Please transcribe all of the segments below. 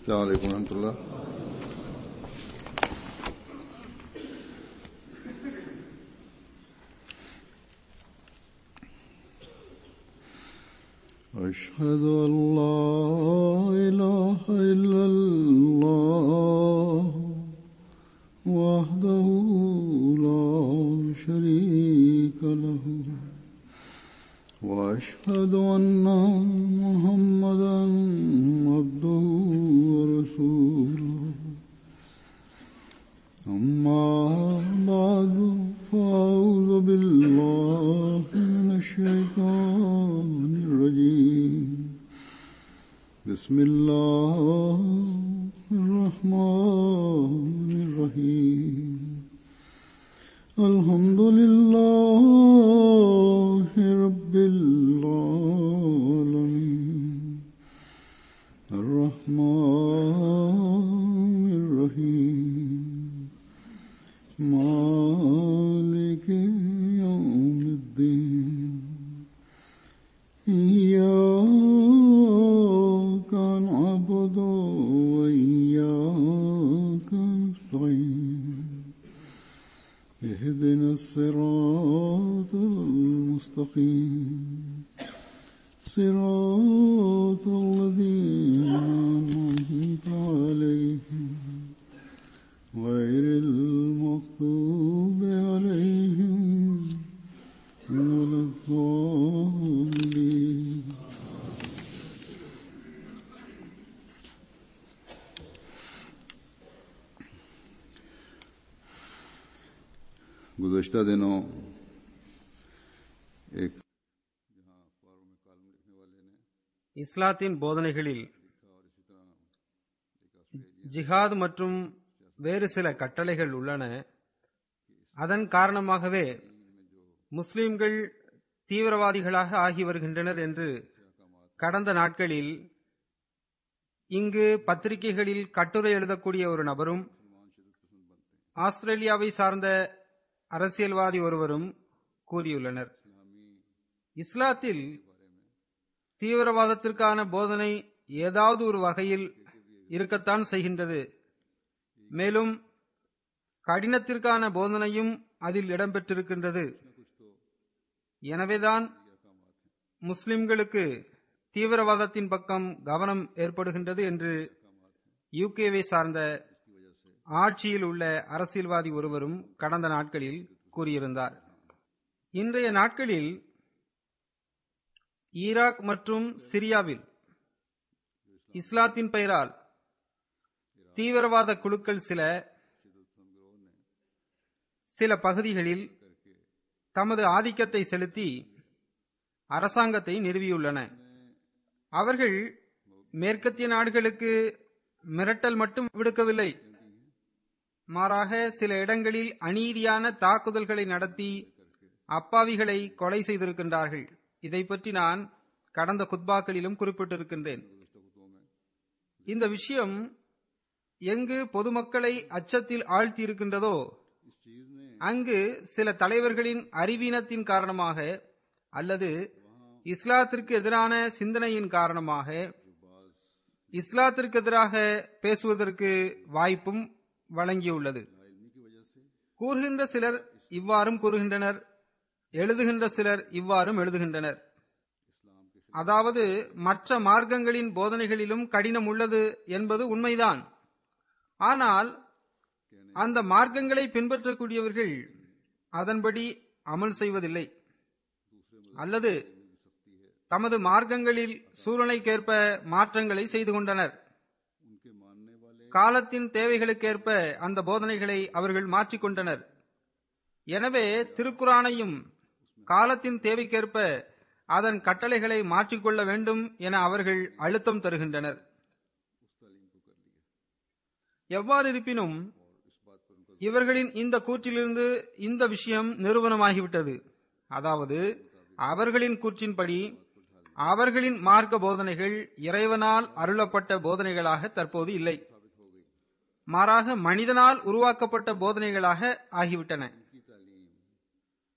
السلام عليكم ورحمة الله أشهد أن لا إله إلا الله وحده لا شريك له وأشهد أن محمدا عبده ورسوله أما بعد فأعوذ بالله من الشيطان الرجيم بسم الله الرحمن الرحيم الحمد لله رب العالمين الرحمن الرحيم مالك يوم الدين إياك نعبد وإياك نستعين اهدنا الصراط المستقيم صراط الذين أنعمت عليهم غير المغضوب عليهم ولا الضالين गुज़श्ता दिनों एक இஸ்லாத்தின் போதனைகளில் ஜிஹாத் மற்றும் வேறு சில கட்டளைகள் உள்ளன அதன் காரணமாகவே முஸ்லிம்கள் தீவிரவாதிகளாக ஆகி வருகின்றனர் என்று கடந்த நாட்களில் இங்கு பத்திரிகைகளில் கட்டுரை எழுதக்கூடிய ஒரு நபரும் ஆஸ்திரேலியாவை சார்ந்த அரசியல்வாதி ஒருவரும் கூறியுள்ளனர் இஸ்லாத்தில் தீவிரவாதத்திற்கான போதனை ஏதாவது ஒரு வகையில் இருக்கத்தான் செய்கின்றது மேலும் கடினத்திற்கான போதனையும் அதில் இடம்பெற்றிருக்கின்றது எனவேதான் முஸ்லிம்களுக்கு தீவிரவாதத்தின் பக்கம் கவனம் ஏற்படுகின்றது என்று யூகேவை சார்ந்த ஆட்சியில் உள்ள அரசியல்வாதி ஒருவரும் கடந்த நாட்களில் கூறியிருந்தார் இன்றைய நாட்களில் ஈராக் மற்றும் சிரியாவில் இஸ்லாத்தின் பெயரால் தீவிரவாத குழுக்கள் சில சில பகுதிகளில் தமது ஆதிக்கத்தை செலுத்தி அரசாங்கத்தை நிறுவியுள்ளன அவர்கள் மேற்கத்திய நாடுகளுக்கு மிரட்டல் மட்டும் விடுக்கவில்லை மாறாக சில இடங்களில் அநீதியான தாக்குதல்களை நடத்தி அப்பாவிகளை கொலை செய்திருக்கின்றார்கள் இதை பற்றி நான் கடந்த குத்பாக்களிலும் குறிப்பிட்டிருக்கின்றேன் இந்த விஷயம் எங்கு பொதுமக்களை அச்சத்தில் ஆழ்த்தி இருக்கின்றதோ அங்கு சில தலைவர்களின் அறிவீனத்தின் காரணமாக அல்லது இஸ்லாத்திற்கு எதிரான சிந்தனையின் காரணமாக இஸ்லாத்திற்கு எதிராக பேசுவதற்கு வாய்ப்பும் வழங்கியுள்ளது கூறுகின்ற சிலர் இவ்வாறும் கூறுகின்றனர் எழுதுகின்ற சிலர் இவ்வாறும் எழுதுகின்றனர் அதாவது மற்ற மார்க்கங்களின் போதனைகளிலும் கடினம் உள்ளது என்பது உண்மைதான் ஆனால் அந்த மார்க்கங்களை பின்பற்றக்கூடியவர்கள் அதன்படி அமல் செய்வதில்லை அல்லது தமது மார்க்கங்களில் சூழ்நிலைக்கேற்ப மாற்றங்களை செய்து கொண்டனர் காலத்தின் தேவைகளுக்கேற்ப அந்த போதனைகளை அவர்கள் மாற்றிக்கொண்டனர் எனவே திருக்குறானையும் காலத்தின் தேவைக்கேற்ப அதன் கட்டளைகளை மாற்றிக்கொள்ள வேண்டும் என அவர்கள் அழுத்தம் தருகின்றனர் எவ்வாறு இருப்பினும் இவர்களின் இந்த கூற்றிலிருந்து இந்த விஷயம் நிறுவனமாகிவிட்டது அதாவது அவர்களின் கூற்றின்படி அவர்களின் மார்க்க போதனைகள் இறைவனால் அருளப்பட்ட போதனைகளாக தற்போது இல்லை மாறாக மனிதனால் உருவாக்கப்பட்ட போதனைகளாக ஆகிவிட்டன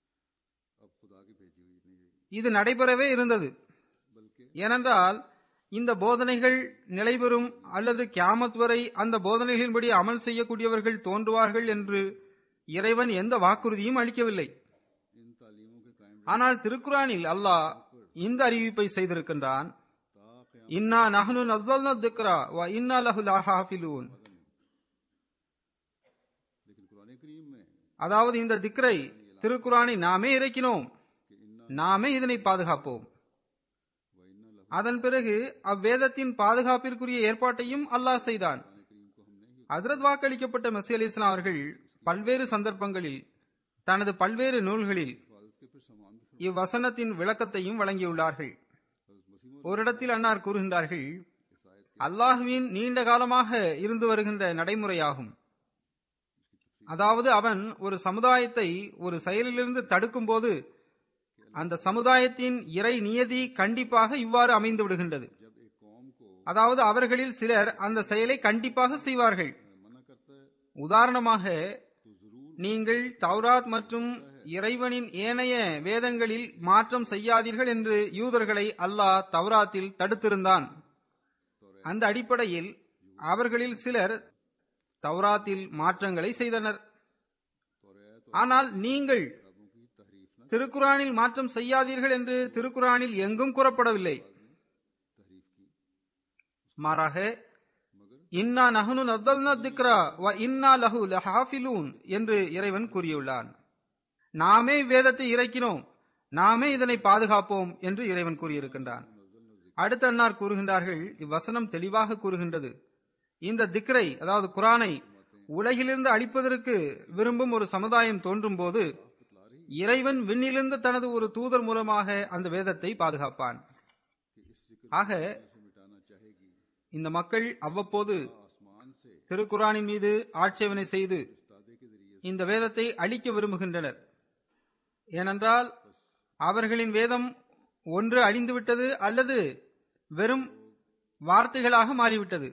இது நடைபெறவே இருந்தது ஏனென்றால் இந்த போதனைகள் நிலைபெறும் அல்லது கியாமத் வரை அந்த போதனைகளின்படி அமல் செய்யக்கூடியவர்கள் தோன்றுவார்கள் என்று இறைவன் எந்த வாக்குறுதியும் அளிக்கவில்லை इन तालीमों के कायम ஆனால் திருக்குரானில் அல்லாஹ் இந்த அறிவிப்பை செய்திருக்கின்றான் இன்னா நஹ்னு நஸ்ஸல்னா திக்ரா வ இன்னா லஹு லஹாஃபிலூன் लेकिन कुरान करीम में அதாவது இந்த திக்ரை திருக்குரானை நாமே இறக்கினோம் நாமே இதனை பாதுகாப்போம் அதன் பிறகு அவ்வேதத்தின் பாதுகாப்பிற்குரிய ஏற்பாட்டையும் அல்லாஹ் செய்தான் ஹசரத் வாக்களிக்கப்பட்ட மசி அலி இஸ்லாம் அவர்கள் பல்வேறு சந்தர்ப்பங்களில் தனது பல்வேறு நூல்களில் இவ்வசனத்தின் விளக்கத்தையும் வழங்கியுள்ளார்கள் ஒரு இடத்தில் அன்னார் கூறுகின்றார்கள் அல்லாஹுவின் நீண்ட காலமாக இருந்து வருகின்ற நடைமுறையாகும் அதாவது அவன் ஒரு சமுதாயத்தை ஒரு செயலிலிருந்து தடுக்கும் போது அந்த சமுதாயத்தின் இறை நியதி கண்டிப்பாக இவ்வாறு அமைந்து விடுகின்றது அதாவது அவர்களில் சிலர் அந்த செயலை கண்டிப்பாக செய்வார்கள் உதாரணமாக நீங்கள் தௌராத் மற்றும் இறைவனின் ஏனைய வேதங்களில் மாற்றம் செய்யாதீர்கள் என்று யூதர்களை அல்லாஹ் தௌராத்தில் தடுத்திருந்தான் அந்த அடிப்படையில் அவர்களில் சிலர் தௌராத்தில் மாற்றங்களை செய்தனர் ஆனால் நீங்கள் திருக்குரானில் மாற்றம் செய்யாதீர்கள் என்று திருக்குரானில் எங்கும் கூறப்படவில்லை மாறாக இன்னா நஹனு நத்தல்னா திக்ரா வ இன்னா லஹு லஹாஃபிலூன் என்று இறைவன் கூறியுள்ளான் நாமே வேதத்தை இறக்கினோம் நாமே இதனை பாதுகாப்போம் என்று இறைவன் கூறியிருக்கின்றான் அடுத்த அன்னார் கூறுகின்றார்கள் இவ்வசனம் தெளிவாக கூறுகின்றது இந்த திக்ரை அதாவது குரானை உலகிலிருந்து அழிப்பதற்கு விரும்பும் ஒரு சமுதாயம் தோன்றும் போது இறைவன் விண்ணிலிருந்து தனது ஒரு தூதர் மூலமாக அந்த வேதத்தை பாதுகாப்பான் ஆக இந்த மக்கள் அவ்வப்போது திருக்குரானின் மீது ஆட்சேபனை செய்து இந்த வேதத்தை அழிக்க விரும்புகின்றனர் ஏனென்றால் அவர்களின் வேதம் ஒன்று அழிந்துவிட்டது அல்லது வெறும் வார்த்தைகளாக மாறிவிட்டது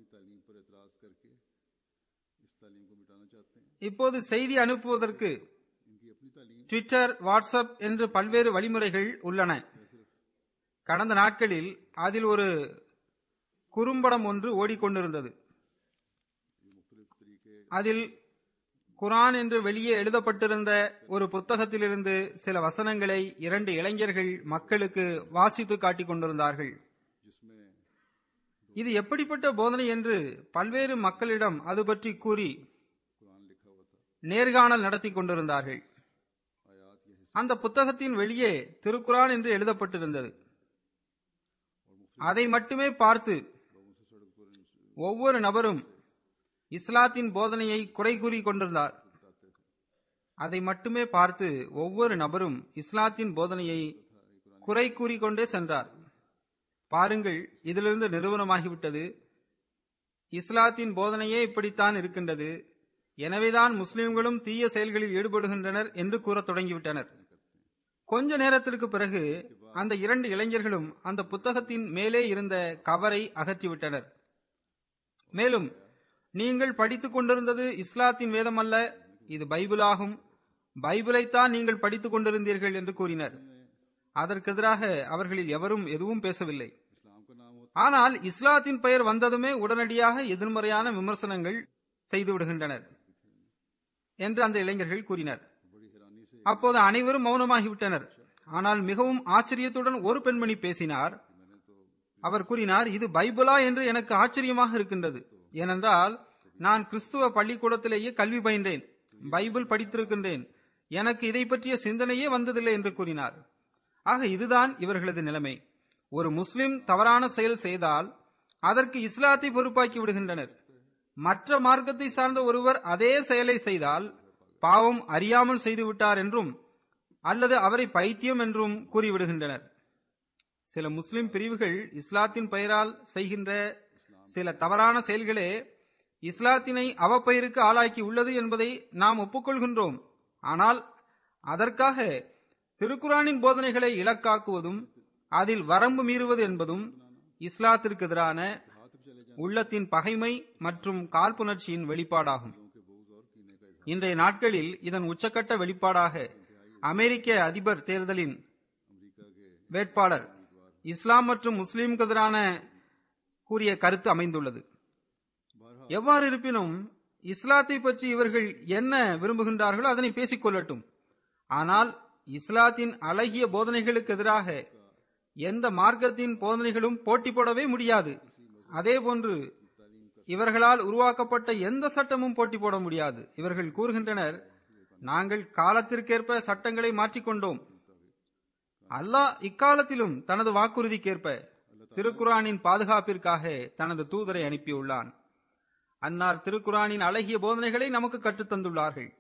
இப்போது செய்தி அனுப்புவதற்கு ட்விட்டர் வாட்ஸ்அப் என்று பல்வேறு வழிமுறைகள் உள்ளன கடந்த நாட்களில் அதில் ஒரு குறும்படம் ஒன்று ஓடிக்கொண்டிருந்தது அதில் குரான் என்று வெளியே எழுதப்பட்டிருந்த ஒரு புத்தகத்திலிருந்து சில வசனங்களை இரண்டு இளைஞர்கள் மக்களுக்கு வாசித்து காட்டிக் கொண்டிருந்தார்கள் இது எப்படிப்பட்ட போதனை என்று பல்வேறு மக்களிடம் அது பற்றி கூறி நேர்காணல் நடத்தி கொண்டிருந்தார்கள் அந்த புத்தகத்தின் வெளியே திருக்குரான் என்று எழுதப்பட்டிருந்தது அதை மட்டுமே பார்த்து ஒவ்வொரு நபரும் இஸ்லாத்தின் போதனையை குறை கூறி கொண்டிருந்தார் அதை மட்டுமே பார்த்து ஒவ்வொரு நபரும் இஸ்லாத்தின் போதனையை குறை கூறிக்கொண்டே சென்றார் பாருங்கள் இதிலிருந்து நிறுவனமாகிவிட்டது இஸ்லாத்தின் போதனையே இப்படித்தான் இருக்கின்றது எனவேதான் முஸ்லிம்களும் தீய செயல்களில் ஈடுபடுகின்றனர் என்று கூறத் தொடங்கிவிட்டனர் கொஞ்ச நேரத்திற்கு பிறகு அந்த இரண்டு இளைஞர்களும் அந்த புத்தகத்தின் மேலே இருந்த கவரை அகற்றிவிட்டனர் மேலும் நீங்கள் படித்துக் கொண்டிருந்தது இஸ்லாத்தின் வேதம் அல்ல இது பைபிள் ஆகும் பைபிளைத்தான் நீங்கள் படித்துக் கொண்டிருந்தீர்கள் என்று கூறினர் அதற்கு எதிராக அவர்களில் எவரும் எதுவும் பேசவில்லை ஆனால் இஸ்லாத்தின் பெயர் வந்ததுமே உடனடியாக எதிர்மறையான விமர்சனங்கள் செய்து விடுகின்றனர் என்று அந்த இளைஞர்கள் கூறினர் அப்போது அனைவரும் மௌனமாகிவிட்டனர் ஆனால் மிகவும் ஆச்சரியத்துடன் ஒரு பெண்மணி பேசினார் அவர் கூறினார் இது பைபிளா என்று எனக்கு ஆச்சரியமாக இருக்கின்றது ஏனென்றால் நான் கிறிஸ்துவ பள்ளிக்கூடத்திலேயே கல்வி பயின்றேன் பைபிள் படித்திருக்கின்றேன் எனக்கு இதை பற்றிய சிந்தனையே வந்ததில்லை என்று கூறினார் ஆக இதுதான் இவர்களது நிலைமை ஒரு முஸ்லிம் தவறான செயல் செய்தால் அதற்கு இஸ்லாத்தை பொறுப்பாக்கி விடுகின்றனர் மற்ற மார்க்கத்தை சார்ந்த ஒருவர் அதே செயலை செய்தால் பாவம் அறியாமல் செய்துவிட்டார் என்றும் அல்லது அவரை பைத்தியம் என்றும் கூறிவிடுகின்றனர் சில முஸ்லிம் பிரிவுகள் இஸ்லாத்தின் பெயரால் செய்கின்ற சில தவறான செயல்களே இஸ்லாத்தினை அவப்பெயருக்கு ஆளாக்கி உள்ளது என்பதை நாம் ஒப்புக்கொள்கின்றோம் ஆனால் அதற்காக திருக்குரானின் போதனைகளை இலக்காக்குவதும் அதில் வரம்பு மீறுவது என்பதும் இஸ்லாத்திற்கு எதிரான உள்ளத்தின் பகைமை மற்றும் காழ்ப்புணர்ச்சியின் வெளிப்பாடாகும் இன்றைய நாட்களில் இதன் உச்சக்கட்ட வெளிப்பாடாக அமெரிக்க அதிபர் தேர்தலின் வேட்பாளர் இஸ்லாம் மற்றும் முஸ்லிம்க்கு எதிரான கூறிய கருத்து அமைந்துள்ளது बहरहाल எவ்வாறு இருப்பினும் இஸ்லாத்தை பற்றி இவர்கள் என்ன விரும்புகின்றார்களோ அதனை பேசிக் கொள்ளட்டும் ஆனால் இஸ்லாத்தின் அழகிய போதனைகளுக்கு எதிராக எந்த மார்க்கத்தின் போதனைகளும் போட்டி போடவே முடியாது அதேபோன்று இவர்களால் உருவாக்கப்பட்ட எந்த சட்டமும் போட்டி போட முடியாது இவர்கள் கூறுகின்றனர் நாங்கள் காலத்திற்கேற்ப சட்டங்களை மாற்றிக்கொண்டோம் அல்லாஹ் இக்காலத்திலும் தனது வாக்குறுதிக்கேற்ப திருக்குரானின் பாதுகாப்பிற்காக தனது தூதரை அனுப்பியுள்ளான் அன்னார் திருக்குரானின் அழகிய போதனைகளை நமக்கு கற்றுத் தந்துள்ளார்கள்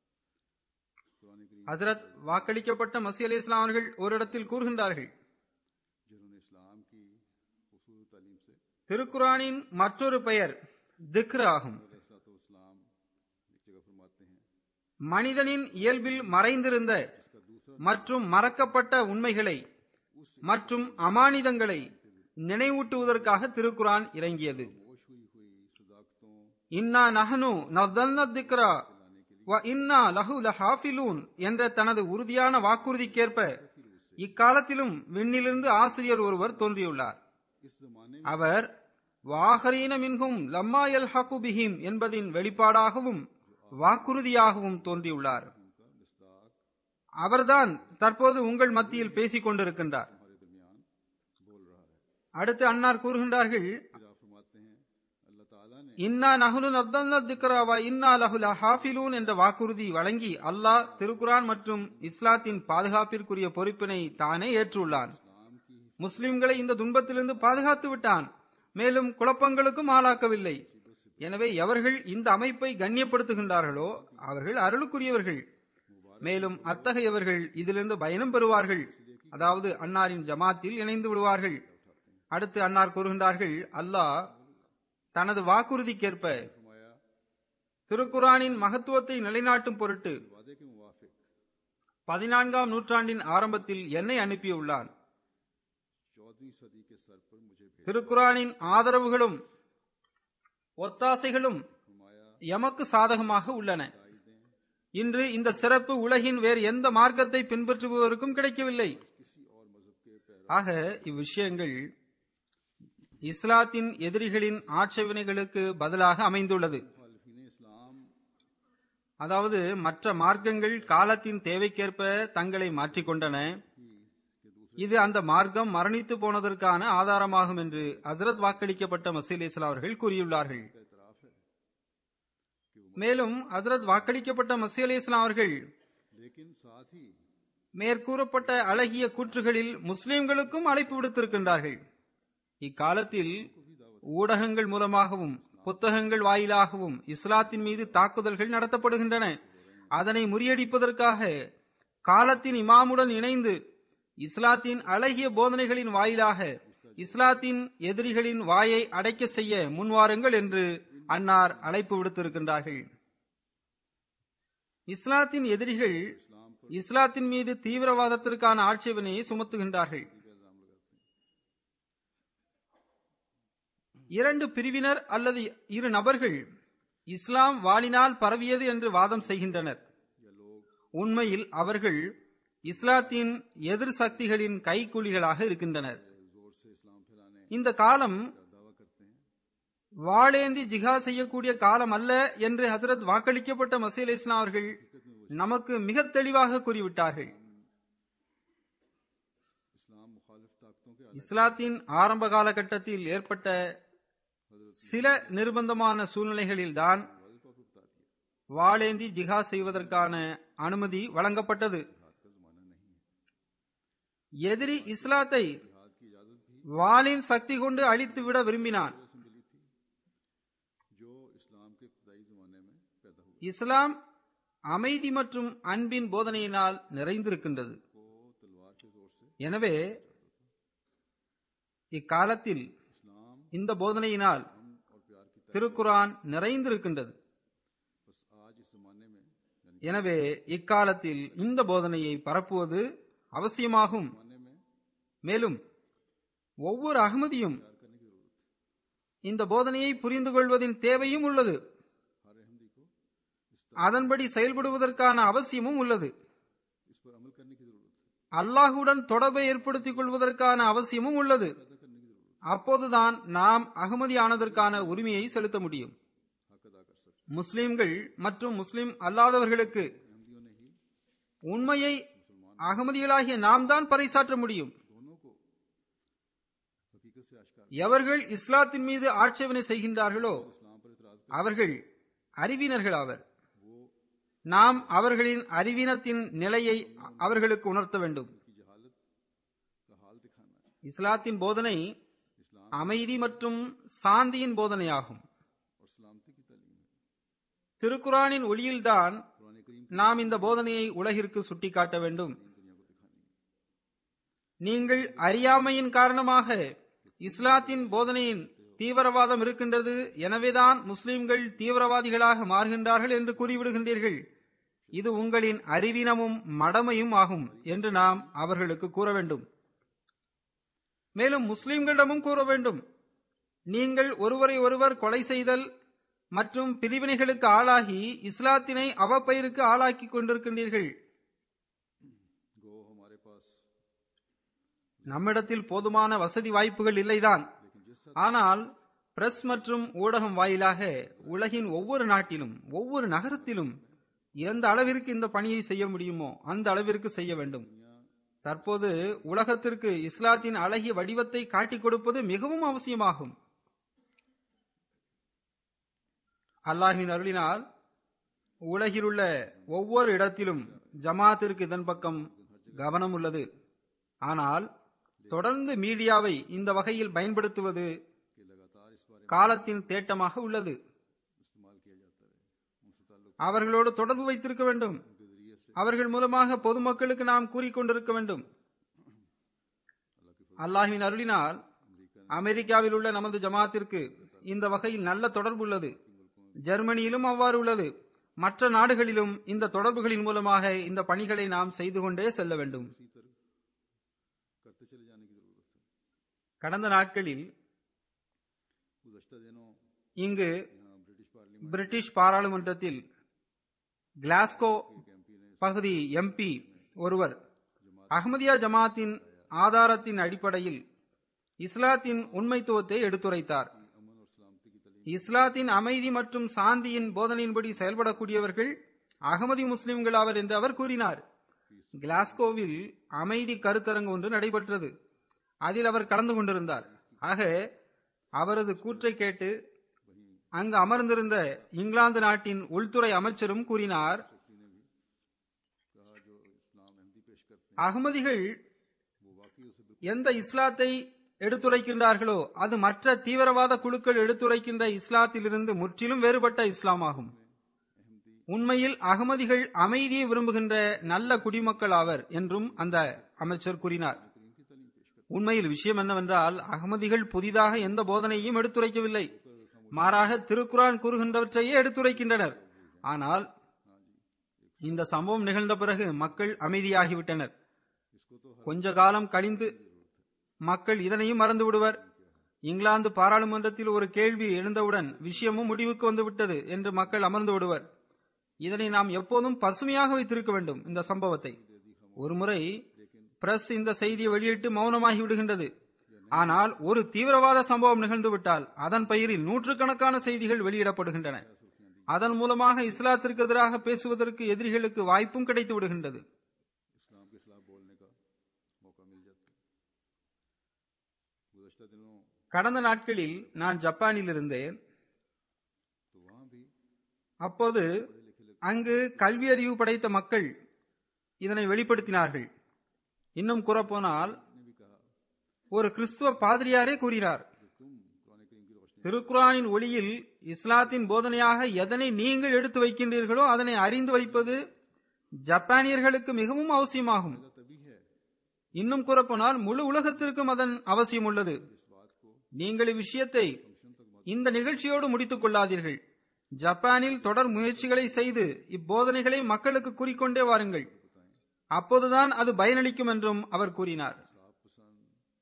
कुरान करीम ஹசரத் வாக்களிக்கப்பட்ட மசி அலி இஸ்லாம் அவர்கள் ஒரு இடத்தில் கூறுகின்றார்கள் जिन्होंने इस्लाम की खूबसूरत तालीम से திருக்குரானின் மற்றொரு பெயர் திக்ர் ஆகும் इस्लाम एक जगह फरमाते हैं மனிதனின் இயல்பில் மறைந்திருந்த इसका दूसरा மற்றும் மறக்கப்பட்ட உண்மைகளை மற்றும் அமானிதங்களை நினைவூட்டுவதற்காக திருக்குரான் இறங்கியது मोश हुई हुई सदाकतों இன்னா நஹனு நஸ்தல்ன திக்ரா வ இன்னா லஹு லஹாஃபிலூன் என்ற தனது உறுதியான வாக்குறுதிக்கேற்ப இக்காலத்திலும் விண்ணிலிருந்து ஆசிரியர் ஒருவர் தோன்றியுள்ளார் इस जमाने அவர் வாஹரீன மின்ஹும் லம்மா எல் பிஹிம் என்பதின் வெளிப்பாடாகவும் வாக்குறுதியாகவும் தோன்றியுள்ளார் में उनका मिस्दाक அவர்தான் தற்போது உங்கள் மத்தியில் பேசிக் கொண்டிருக்கின்றார் हमारे दरमियान बोल रहा है அடுத்து அன்னார் கூறுகின்றார்கள் फिर आप फरमाते हैं अल्लाह ताला ने இன்னா நஹுலு நத்தல்ன திக்ராவா இன்னா லஹுல ஹாஃபிலூன் என்ற வாக்குறுதி வழங்கி அல்லாஹ் திருக்குரான் மற்றும் இஸ்லாத்தின் பாதுகாப்பிற்குரிய பொறுப்பினை தானே ஏற்றுள்ளான் इस्लाम की முஸ்லிம்களை இந்த துன்பத்திலிருந்து பாதுகாத்து விட்டான் மேலும் குழப்பங்களுக்கும் ஆளாக்கவில்லை எனவே எவர்கள் இந்த அமைப்பை கண்ணியப்படுத்துகின்றார்களோ அவர்கள் அருளுக்குரியவர்கள் மேலும் அத்தகையவர்கள் இதிலிருந்து பயணம் பெறுவார்கள் அதாவது அன்னாரின் ஜமாத்தில் இணைந்து விடுவார்கள் அடுத்து அன்னார் கூறுகின்றார்கள் அல்லாஹ் தனது வாக்குறுதிக்கேற்ப फरमाया திருக்குரானின் மகத்துவத்தை நிலைநாட்டும் பொருட்டு वादे के मुवाफिक பதினான்காம் நூற்றாண்டின் ஆரம்பத்தில் என்னை அனுப்பியுள்ளான் चौदहवीं सदी के सर पर मुझे भेज திருக்குரானின் ஆதரவுகளும் ஒத்தாசைகளும் फरमाया எமக்கு சாதகமாக உள்ளன ताइदें இன்று இந்த சிறப்பு உலகின் வேறு எந்த மார்க்கத்தை பின்பற்றுபவருக்கும் கிடைக்கவில்லை किसी और मजहब के पैरा ஆக இவ்விஷயங்கள் இஸ்லாத்தின் எதிரிகளின் ஆட்சேபனைகளுக்கு பதிலாக அமைந்துள்ளது मुखालिफिन इस्लाम அதாவது மற்ற மார்க்கங்கள் காலத்தின் தேவைக்கேற்ப தங்களை மாற்றிக்கொண்டன ही के दूसरे இது அந்த மார்க்கம் மரணித்து போனதற்கான ஆதாரமாகும் என்று ஹசரத் வாக்களிக்கப்பட்ட மசீல் இஸ்லாம் அவர்கள் கூறியுள்ளார்கள் का इतराफ है कि वो மேலும் ஹசரத் வாக்களிக்கப்பட்ட மசி அலி இஸ்லாம் அவர்கள் लेकिन साथ ही மேற்கூறப்பட்ட அழகிய கூற்றுகளில் முஸ்லிம்களுக்கும் அழைப்பு விடுத்திருக்கின்றார்கள் இக்காலத்தில் ஊடகங்கள் மூலமாகவும் புத்தகங்கள் வாயிலாகவும் இஸ்லாத்தின் மீது தாக்குதல்கள் நடத்தப்படுகின்றன அதனை முறியடிப்பதற்காக காலத்தின் இமாமுடன் இணைந்து இஸ்லாத்தின் அழகிய போதனைகளின் வாயிலாக இஸ்லாத்தின் எதிரிகளின் வாயை அடைக்க செய்ய முன்வாருங்கள் என்று அன்னார் அழைப்பு விடுத்திருக்கின்றார்கள் இஸ்லாத்தின் எதிரிகள் इस्लाम पर இஸ்லாத்தின் மீது தீவிரவாதத்திற்கான ஆட்சேபனையை சுமத்துகின்றார்கள் का इल्जाम लगाते हैं இரண்டு பிரிவினர் அல்லது இரு நபர்கள் இஸ்லாம் வாளினால் பரவியது என்று வாதம் செய்கின்றனர் या लोग உண்மையில் அவர்கள் இஸ்லாத்தின் எதிர் சக்திகளின் கைக்கூலிகளாக இருக்கின்றனர் जोर से इस्लाम फैलाने இந்த காலம் का दावा करते हैं வாளேந்தி ஜிஹா செய்யக்கூடிய காலம் அல்ல என்று ஹசரத் வாக்களிக்கப்பட்ட மசீல் இஸ்லாம் அவர்கள் நமக்கு மிக தெளிவாக கூறிவிட்டார்கள் इस्लाम मुखालिफ ताकतों के இஸ்லாத்தின் ஆரம்ப காலகட்டத்தில் ஏற்பட்ட சில நிர்பந்தமான சூழ்நிலைகளில்தான் वादे तौर पर बता दिया வாளேந்தி ஜிஹா செய்வதற்கான அனுமதி வழங்கப்பட்டது जिहाद का जमाना नहीं है எதிரி இஸ்லாத்தை जिहाद की इजाजत भी வாளின் சக்தி கொண்டு அழித்துவிட விரும்பினான் से मिली थी जो इस्लाम के खुदाई जमाने में पैदा हुआ இஸ்லாம் அமைதி மற்றும் அன்பின் போதனையினால் நிறைந்திருக்கின்றது को तलवार के जोर से எனவே இக்காலத்தில் इस्लाम இந்த போதனையினால் हम और प्यार की तरफ திருக்குரான் நிறைந்திருக்கின்றது बस आज इस जमाने में यानी எனவே இக்காலத்தில் இந்த போதனையை பரப்புவது அவசியமாகும் जमाने में மேலும் ஒவ்வொரு அகமதியும் प्यार करने की जरूरत है இந்த போதனையை புரிந்து கொள்வதின் தேவையும் உள்ளது हर अहमदी को इस அதன்படி செயல்படுவதற்கான அவசியமும் உள்ளது इस पर अमल करने की जरूरत है அல்லாஹுடன் தொடர்பை ஏற்படுத்திக் கொள்வதற்கான அவசியமும் உள்ளது पैदा करने की जरूरत அப்போதுதான் நாம் அகமதியானதற்கான உரிமையை செலுத்த முடியும் हक अदा कर सकते முஸ்லிம்கள் மற்றும் முஸ்லிம் அல்லாதவர்களுக்கு अहमदियों ने ही உண்மையை அகமதிகளாகிய நாம் தான் பறைசாற்ற முடியும் दोनों को हकीकत से आश्कार எவர்கள் இஸ்லாத்தின் மீது ஆட்சேபனை செய்கின்றார்களோ इस्लाम पर इतराज कर அவர்கள் அறிவினர்கள் ஆவர் वो நாம் அவர்களின் அறிவீனத்தின் நிலையை அவர்களுக்கு உணர்த்த வேண்டும் की जहालत का हाल दिखाना है இஸ்லாத்தின் போதனை इस्लाम அமைதி மற்றும் சாந்தியின் போதனையாகும் और सलामती की तालीम है திருக்குரானின் ஒளியில்தான் कुरान करीम நாம் இந்த போதனையை உலகிற்கு சுட்டிக்காட்ட வேண்டும் की दुनिया को दिखानी है நீங்கள் அறியாமையின் காரணமாக இஸ்லாத்தின் போதனையின் தீவிரவாதம் இருக்கின்றது எனவேதான் முஸ்லிம்கள் தீவிரவாதிகளாக மாறுகின்றார்கள் என்று கூறிவிடுகின்றீர்கள் இது உங்களின் அறிவீனமும் மடமையும் ஆகும் என்று நாம் அவர்களுக்கு கூற வேண்டும் மேலும் முஸ்லிம்களிடமும் கூற வேண்டும் நீங்கள் ஒருவரை ஒருவர் கொலை செய்தல் மற்றும் பிரிவினைகளுக்கு ஆளாகி இஸ்லாத்தினை அவப்பெயருக்கு ஆளாக்கிக் கொண்டிருக்கின்றீர்கள் गो हमारे पास நம்மிடத்தில் போதுமான வசதி வாய்ப்புகள் இல்லைதான் लेकिन जिस ஆனால் பிரஸ் மற்றும் ஊடகம் வாயிலாக உலகின் ஒவ்வொரு நாட்டிலும் ஒவ்வொரு நகரத்திலும் எந்த அளவிற்கு இந்த பணியை செய்ய முடியுமோ அந்த அளவிற்கு செய்ய வேண்டும் தற்போது உலகத்திற்கு இஸ்லாத்தின் அழகிய வடிவத்தை காட்டிக் கொடுப்பது மிகவும் அவசியமாகும் அல்லாஹின் அருளினால் உலகிலுள்ள ஒவ்வொரு இடத்திலும் ஜமாத்திற்கு இதன் பக்கம் கவனம் உள்ளது ஆனால் தொடர்ந்து மீடியாவை இந்த வகையில் பயன்படுத்துவது कि लगातार इस बारे காலத்தின் தேட்டமாக உள்ளது में इस्तेमाल किया जाता है उनसे ताल्लुक அவர்களோடு தொடர்பு வைத்திருக்க வேண்டும் के जरिए से அவர்கள் மூலமாக பொதுமக்களுக்கு நாம் கூறிக்கொண்டிருக்க வேண்டும் அல்லாஹ்வின் அருளினால் அமெரிக்காவில் உள்ள நமது ஜமாத்திற்கு இந்த வகையில் நல்ல தொடர்பு உள்ளது ஜெர்மனியிலும் அவ்வாறு உள்ளது மற்ற நாடுகளிலும் இந்த தொடர்புகளின் மூலமாக இந்த பணிகளை நாம் செய்து கொண்டே செல்ல வேண்டும் इसी तरह करते चले जाने की जरूरत है கடந்த நாட்களில் गुजश्ता दिनों இங்கு यहाँ ब्रिटिश पार्लियामेंट பிரிட்டிஷ் பாராளுமன்றத்தில் கிளாஸ்கோ के एमपी ने பகுதி எம்பி ஒருவர் அஹ்மதியா ஜமாத்தின் ஆதாரத்தின் அடிப்படையில் இஸ்லாத்தின் உண்மைத்துவத்தை எடுத்துரைத்தார் अमन और सलामती की तालीम இஸ்லாத்தின் அமைதி மற்றும் சாந்தியின் போதனையின்படி செயல்படக்கூடியவர்கள் அகமதி முஸ்லிம்கள் ஆவர் என்று அவர் கூறினார் கிளாஸ்கோவில் அமைதி கருத்தரங்கு ஒன்று நடைபெற்றது அதில் அவர் கலந்து கொண்டிருந்தார் ஆக அவரது கூற்றை கேட்டு அங்கு அமர்ந்திருந்த இங்கிலாந்து நாட்டின் உள்துறை அமைச்சரும் கூறினார் कहा जो इस्लाम अहमदी पेश करते அகமதிகள் हैं वो वाकई उसे बिल्कुल எந்த இஸ்லாத்தை எடுத்துரைக்கின்றார்களோ அது மற்ற தீவிரவாத குழுக்கள் எடுத்துரைக்கின்ற இஸ்லாத்திலிருந்து முற்றிலும் வேறுபட்ட இஸ்லாமாகும் உண்மையில் அகமதிகள் அமைதியை விரும்புகின்ற நல்ல குடிமக்கள் ஆவர் என்றும் அந்த அமைச்சர் கூறினார் உண்மையில் விஷயம் என்னவென்றால் அகமதிகள் புதிதாக எந்த போதனையையும் எடுத்துரைக்கவில்லை மாறாக திருக்குரான் கூறுகின்றவற்றையே எடுத்துரைக்கின்றனர் ஆனால் இந்த சம்பவம் நிகழ்ந்த பிறகு மக்கள் அமைதியாகிவிட்டனர் கொஞ்ச காலம் கழிந்து மக்கள் இதனையும் மறந்து விடுவர் இங்கிலாந்து பாராளுமன்றத்தில் ஒரு கேள்வி எழுந்தவுடன் விஷயமும் முடிவுக்கு வந்துவிட்டது என்று மக்கள் அமர்ந்து விடுவர் இதனை நாம் எப்போதும் பசுமையாக வைத்திருக்க வேண்டும் இந்த சம்பவத்தை ஒருமுறை பிரஸ் இந்த செய்தியை வெளியிட்டு மௌனமாகி விடுகின்றது ஆனால் ஒரு தீவிரவாத சம்பவம் நிகழ்ந்து விட்டால் அதன் பெயரில் நூற்றுக்கணக்கான செய்திகள் வெளியிடப்படுகின்றன அதன் மூலமாக இஸ்லாத்திற்கு எதிராக பேசுவதற்கு எதிரிகளுக்கு வாய்ப்பும் கிடைத்து விடுகின்றது इस्लाम के खिलाफ बोलने का मौका मिल जाता है गुजश्ता दिनों கடந்த நாட்களில் நான் ஜப்பானில் இருந்தேன் तो वहाँ भी அப்போது அங்கு கல்வி அறிவு படைத்த மக்கள் இதனை வெளிப்படுத்தினார்கள் இன்னும் கூறப்போனால் ने भी कहा ஒரு கிறிஸ்துவ பாதிரியாரே கூறினார் कि तुम कुरान करीम की रोशनी திருக்குரானின் ஒளியில் இஸ்லாத்தின் போதனையாக எதனை நீங்கள் எடுத்து வைக்கின்றீர்களோ அதனை அறிந்து வைப்பது ஜப்பானியர்களுக்கு மிகவும் அவசியமாகும் का तभी है இன்னும் கூறப்போனால் முழு உலகத்திற்கும் அதன் அவசியம் உள்ளது इस बात को நீங்கள் இவ்விஷயத்தை இந்த நிகழ்ச்சியோடு முடித்துக் கொள்ளாதீர்கள் ஜப்பானில் தொடர் முயற்சிகளை செய்து இப்போதனைகளை மக்களுக்கு கூறிக்கொண்டே வாருங்கள் அப்போதுதான் அது பயனளிக்கும் என்றும் அவர் கூறினார் साफ पसंद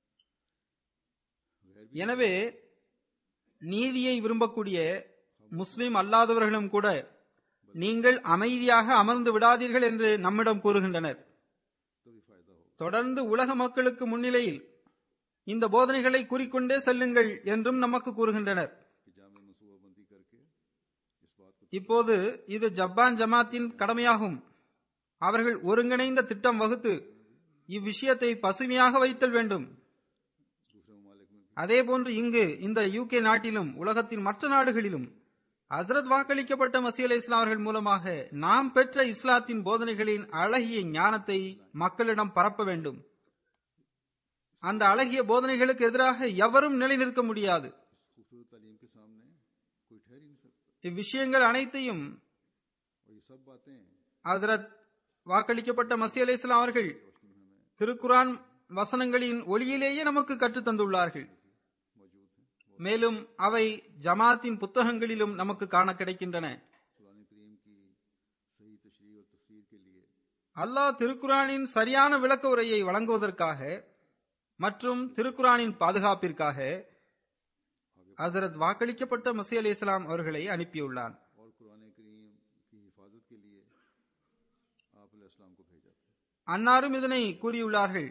எனவே நீதியை விரும்பக்கூடிய முஸ்லிம் அல்லாதவர்களும் கூட நீங்கள் அமைதியாக அமர்ந்து விடாதீர்கள் என்று நம்மிடம் கூறுகின்றனர் तभी फायदा होगा தொடர்ந்து உலக மக்களுக்கு முன்னிலையில் இந்த போதனைகளை கூறிக்கொண்டே செல்லுங்கள் என்றும் நமக்கு கூறுகின்றனர் कि जाम मनसूबाबंदी करके इस बात को இப்போது இது ஜப்பான் ஜமாத்தின் கடமையாகும் அவர்கள் ஒருங்கிணைந்த திட்டம் வகுத்து இவ்விஷயத்தை பசுமையாக வைத்தல் வேண்டும் दूसरे ममालिक में भी அதேபோன்று இங்கு இந்த யூகே நாட்டிலும் உலகத்தின் மற்ற நாடுகளிலும் ஹசரத் வாக்களிக்கப்பட்ட மசீல் இஸ்லாம் அவர்கள் மூலமாக நாம் பெற்ற இஸ்லாத்தின் போதனைகளின் அழகிய ஞானத்தை மக்களிடம் பரப்ப வேண்டும் அந்த அழகிய போதனைகளுக்கு எதிராக எவரும் நிலை நிற்க முடியாது इस खूबसूरत तालीम के सामने कोई ठहर ही नहीं सकता இவ்விஷயங்கள் அனைத்தையும் और ये सब बातें ஹசரத் வாக்களிக்கப்பட்ட மசி அலி இஸ்லாம் அவர்கள் रोशनी में हमें திருக்குரான் வசனங்களின் ஒளியிலேயே நமக்கு கற்றுத் தந்துள்ளார்கள் मौजूद हैं மேலும் அவை ஜமாத்தின் புத்தகங்களிலும் நமக்கு காண கிடைக்கின்றன कुरान करीम की सही तशरी और तफसीर के लिए அல்லாஹ் திருக்குரானின் சரியான விளக்க உரையை வழங்குவதற்காக மற்றும் திருக்குரானின் பாதுகாப்பிற்காக ஹசரத் வாக்களிக்கப்பட்ட மசி அலி இஸ்லாம் அவர்களை அனுப்பியுள்ளான் और कुरान करीम की हिफाजत के लिए आप इस्लाम को भेजा था அன்னாரும் இதனை கூறியுள்ளார்கள்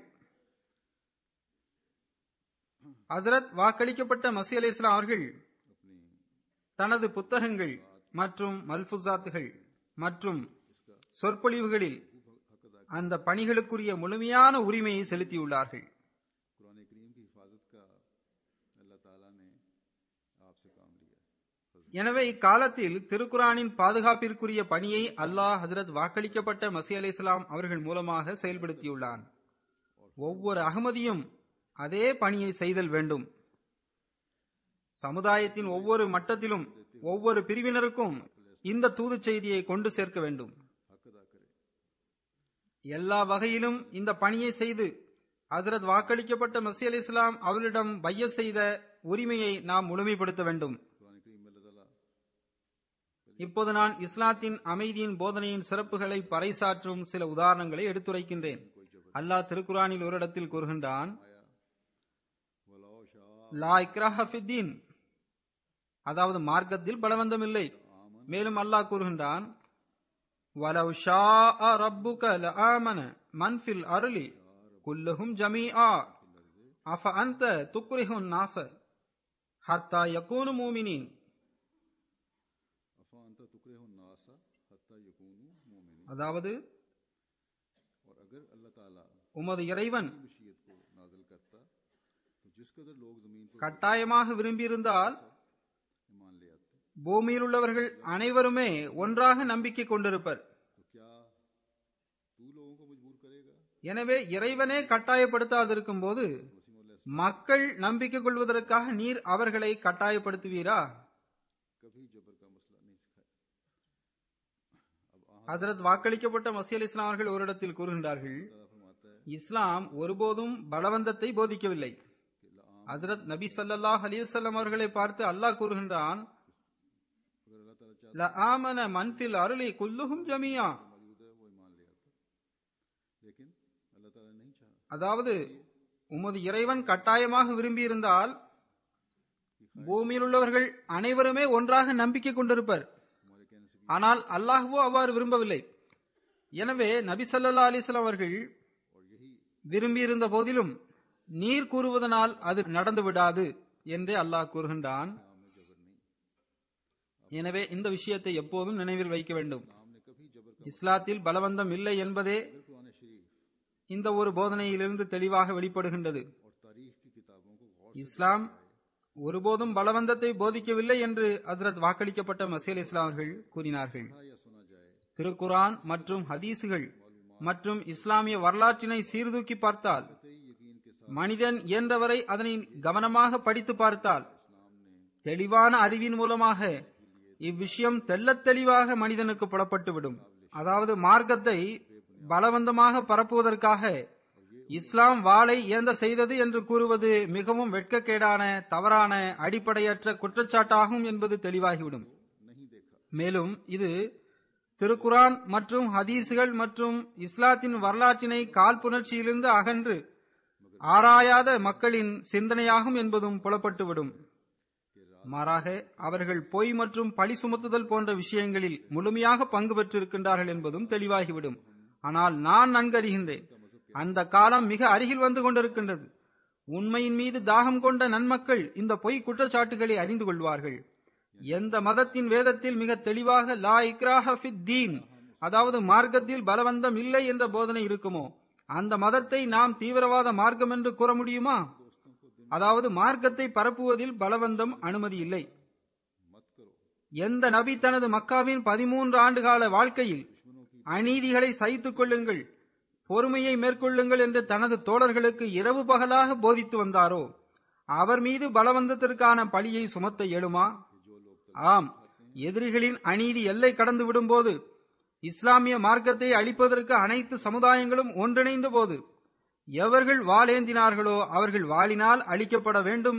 ஹசரத் வாக்களிக்கப்பட்ட மசி அலி இஸ்லாம் அவர்கள் अपनी தனது புத்தகங்கள் மற்றும் மல்புசாத்துகள் மற்றும் इसका சொற்பொழிவுகளில் खूब हक अदा அந்த பணிகளுக்குரிய முழுமையான உரிமையை செலுத்தியுள்ளார்கள் कुरान करीम की हिफाजत का अल्लाह ताला ने आपसे काम लिया எனவே இக்காலத்தில் திருக்குரானின் பாதுகாப்பிற்குரிய பணியை அல்லாஹ் ஹசரத் வாக்களிக்கப்பட்ட மசி அலி இஸ்லாம் அவர்கள் மூலமாக செயல்படுத்தியுள்ளான் ஒவ்வொரு அகமதியும் அதே பணியை செய்தல் வேண்டும் சமுதாயத்தின் ஒவ்வொரு மட்டத்திலும் ஒவ்வொரு பிரிவினருக்கும் இந்த தூது செய்தியை கொண்டு சேர்க்க வேண்டும் हक अदा करे எல்லா வகையிலும் இந்த பணியை செய்து ஹசரத் வாக்களிக்கப்பட்ட மசி அலி இஸ்லாம் அவரிடம் பைய செய்த உரிமையை நாம் முழுமைப்படுத்த வேண்டும் कुरान करीम में अल्लाह ताला இப்போது நான் இஸ்லாத்தின் அமைதியின் போதனையின் சிறப்புகளை பறைசாற்றும் சில உதாரணங்களை எடுத்துரைக்கின்றேன் कोई जबर அல்லாஹ் திருக்குரானில் ஒரு இடத்தில் கூறுகின்றான் आया वलाओ शाह லா இக்ராஹ ஃபித்தீன் அதாவது மார்க்கத்தில் பலவந்தம் இல்லை आमन மேலும் அல்லாஹ் கூறுகின்றான் வலவ் ஷாஅ ரப்புக லஆமன மன் ஃபில் அருளி குல்லுஹும் ஜமீஆ அஃப அன்த துக்ரிஹுன் நாஸ ஹத்தா யகூனு மூமினீன் अफा अंता तुकरे हो नासा हत्ता यकूनु मोमिन அதாவது और अगर अल्लाह ताला உமது இறைவன் मशीयत को नाजिल करता तो जिस कदर लोग जमीन पर கட்டாயமாக விரும்பியிருந்தால் ईमान ले आते பூமியில் உள்ளவர்கள் அனைவருமே ஒன்றாக நம்பிக்கை கொண்டிருப்பர் तो क्या तू लोगों को मजबूर करेगा எனவே இறைவனே கட்டாயப்படுத்தாதிருக்கும் போது वसीम மக்கள் நம்பிக்கை கொள்வதற்காக நீர் அவர்களை கட்டாயப்படுத்துவீரா कभी जबर का मसला नहीं सिखाया अब आहा ஹசரத் வாக்களிக்கப்பட்ட மசி அலி இஸ்லாம் அவர்கள் ஒரு இடத்தில் கூறுகின்றார்கள் ताला फरमाता है இஸ்லாம் ஒருபோதும் பலவந்தத்தை போதிக்கவில்லை कि लाम ஹசரத் நபி ஸல்லல்லாஹு அலைஹி வஸல்லம் அவர்களை பார்த்து அல்லாஹ் கூறுகின்றான் अगर अल्लाह ताला चाहता ல ஆமன மன்பில் அருளி குல்லுஹும் ஜமியா मौजूद है वो ईमान ले आता लेकिन अल्लाह ताला ने नहीं चाहा அதாவது உமது இறைவன் கட்டாயமாக விரும்பியிருந்தால் பூமியில் உள்ளவர்கள் அனைவருமே ஒன்றாக நம்பிக்கை கொண்டிருப்பர் तुम्हारे कहने से भी ஆனால் அல்லாஹ்வோ அவ்வாறு விரும்பவில்லை எனவே நபி ஸல்லல்லாஹு அலைஹி வஸல்லம் அவர்கள் और यही விரும்பியிருந்த போதிலும் நீர் கூறுவதனால் அது நடந்து விடாது என்றே அல்லாஹ் கூறுகின்றான் नाम में जबर नहीं எனவே இந்த விஷயத்தை எப்போதும் நினைவில் வைக்க வேண்டும் नाम ने कभी जबर का இஸ்லாத்தில் பலவந்தம் இல்லை என்பதே अगर कुरान शरीफ இந்த ஒரு போதனையிலிருந்து தெளிவாக வெளிப்படுகின்றது और तारीख की किताबों को गौर से இஸ்லாம் ஒருபோதும் பலவந்தத்தை போதிக்கவில்லை என்று ஹசரத் வாக்களிக்கப்பட்ட மசீல் இஸ்லாம் அவர்கள் கூறினார்கள் पढ़ा या सुना जाए திருக்குரான் மற்றும் ஹதீசுகள் மற்றும் இஸ்லாமிய வரலாற்றினை சீர்தூக்கி பார்த்தால் कतई यकीन के साथ மனிதன் இயன்றவரை அதனை கவனமாக படித்து பார்த்தால் इस्लाम ने தெளிவான அறிவின் மூலமாக இவ்விஷயம் தெள்ளத் தெளிவாக மனிதனுக்கு புலப்பட்டுவிடும் அதாவது மார்க்கத்தை பலவந்தமாக பரப்புவதற்காக இஸ்லாம் வாளை ஏந்த செய்தது என்று கூறுவது மிகவும் வெட்கக்கேடான தவறான அடிப்படையற்ற குற்றச்சாட்டாகும் என்பது தெளிவாகிவிடும் नहीं देखा மேலும் இது திருக்குரான் மற்றும் ஹதீசுகள் மற்றும் இஸ்லாத்தின் வரலாற்றினை காழ்ப்புணர்ச்சியிலிருந்து அகன்று ஆராயாத மக்களின் சிந்தனையாகும் என்பதும் புலப்பட்டுவிடும் மாறாக அவர்கள் பொய் மற்றும் பழி சுமத்துதல் போன்ற விஷயங்களில் முழுமையாக பங்கு பெற்றிருக்கின்றார்கள் என்பதும் தெளிவாகிவிடும் ஆனால் நான் நன்கு அறிகின்றேன் அந்த காலம் மிக அருகில் வந்து கொண்டிருக்கின்றது உண்மையின் மீது தாகம் கொண்ட நன்மக்கள் இந்த பொய் குற்றச்சாட்டுகளை அறிந்து கொள்வார்கள் எந்த மதத்தின் வேதத்தில் மிக தெளிவாக லா இக்ராஹ ஃபித் தீன் அதாவது மார்க்கத்தில் பலவந்தம் இல்லை என்ற போதனை இருக்குமோ அந்த மதத்தை நாம் தீவிரவாத மார்க்கம் என்று கூற முடியுமா அதாவது மார்க்கத்தை பரப்புவதில் பலவந்தம் அனுமதி இல்லை எந்த நபி தனது மக்காவின் பதிமூன்று ஆண்டுகால வாழ்க்கையில் அநீதிகளை சகித்துக் கொள்ளுங்கள் பொறுமையை மேற்கொள்ளுங்கள் என்று தனது தோழர்களுக்கு இரவு பகலாக போதித்து வந்தாரோ அவர் மீது பலவந்தத்திற்கான பழியை சுமத்த இயலுமா ஆம் எதிரிகளின் அநீதி எல்லை கடந்து விடும்போது இஸ்லாமிய மார்க்கத்தை அழிப்பதற்கு அனைத்து சமுதாயங்களும் ஒன்றிணைந்த போது எவர்கள் வாளேந்தினார்களோ அவர்கள் வாளினால் அழிக்கப்பட வேண்டும்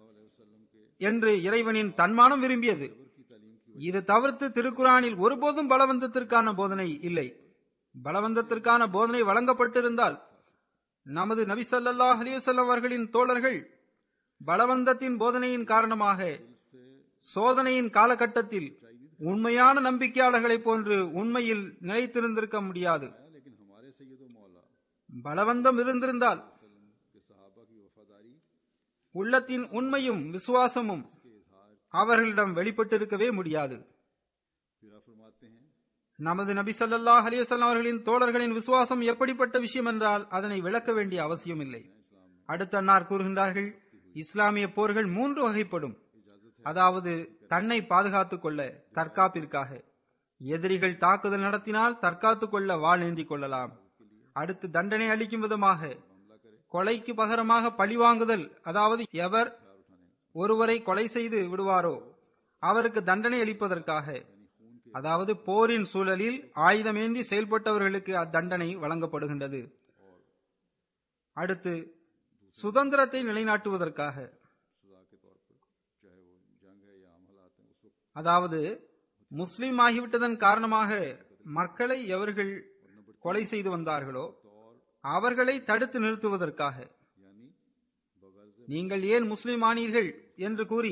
என்று இறைவனின் தன்மானம் விரும்பியது இது தவிர்த்து திருக்குறானில் ஒருபோதும் பலவந்தத்திற்கான போதனை இல்லை பலவந்தத்திற்கான போதனை வழங்கப்பட்டிருந்தால் நமது நபி ஸல்லல்லாஹு அலைஹி வஸல்லம் அவர்களின் தோழர்கள் பலவந்தத்தின் போதனையின் காரணமாக சோதனையின் காலகட்டத்தில் உண்மையான நம்பிக்கையாளர்களைப் போன்று உண்மையில் நிலைத்திருந்திருக்க முடியாது लेकिन हमारे सैयद मौला பலவந்தம் இருந்திருந்தால் के सहाबा की वफादारी உள்ளத்தின் உண்மையும் விசுவாசமும் அவர்களிடம் வெளிப்பட்டிருக்கவே முடியாது फिर आप फरमाते हैं நமது நபி ஸல்லல்லாஹு அலைஹி வஸல்லம் அவர்களின் தோழர்களின் விசுவாசம் எப்படிப்பட்ட விஷயம் என்றால் அதனை விளக்க வேண்டிய அவசியம் இல்லை அடுத்த அன்னார் கூறுகின்றார்கள் இஸ்லாமிய போர்கள் மூன்று வகைப்படும் அதாவது தன்னை பாதுகாத்துக் கொள்ள தற்காப்பிற்காக எதிரிகள் தாக்குதல் நடத்தினால் தற்காத்துக் கொள்ள வாள் ஏந்திக் கொள்ளலாம் அடுத்து தண்டனை அளிக்கும் விதமாக கொலைக்கு பகரமாக பழிவாங்குதல் அதாவது எவர் ஒருவரை கொலை செய்து விடுவாரோ அவருக்கு தண்டனை அளிப்பதற்காக அதாவது போரின் சூழலில் ஆயுதமேந்தி செயல்பட்டவர்களுக்கு அத்தண்டனை வழங்கப்படுகின்றது அடுத்து சுதந்திரத்தை நிலைநாட்டுவதற்காக सजा के तौर पर चाहे वो जंग है या आम हालात हैं उस वक्त அதாவது முஸ்லிம் ஆகிவிட்டதன் காரணமாக மக்களை எவர்கள் கொலை செய்து வந்தார்களோ அவர்களை தடுத்து நிறுத்துவதற்காக यानी बगर्ज நீங்கள் ஏன் முஸ்லிம் ஆனீர்கள் என்று கூறி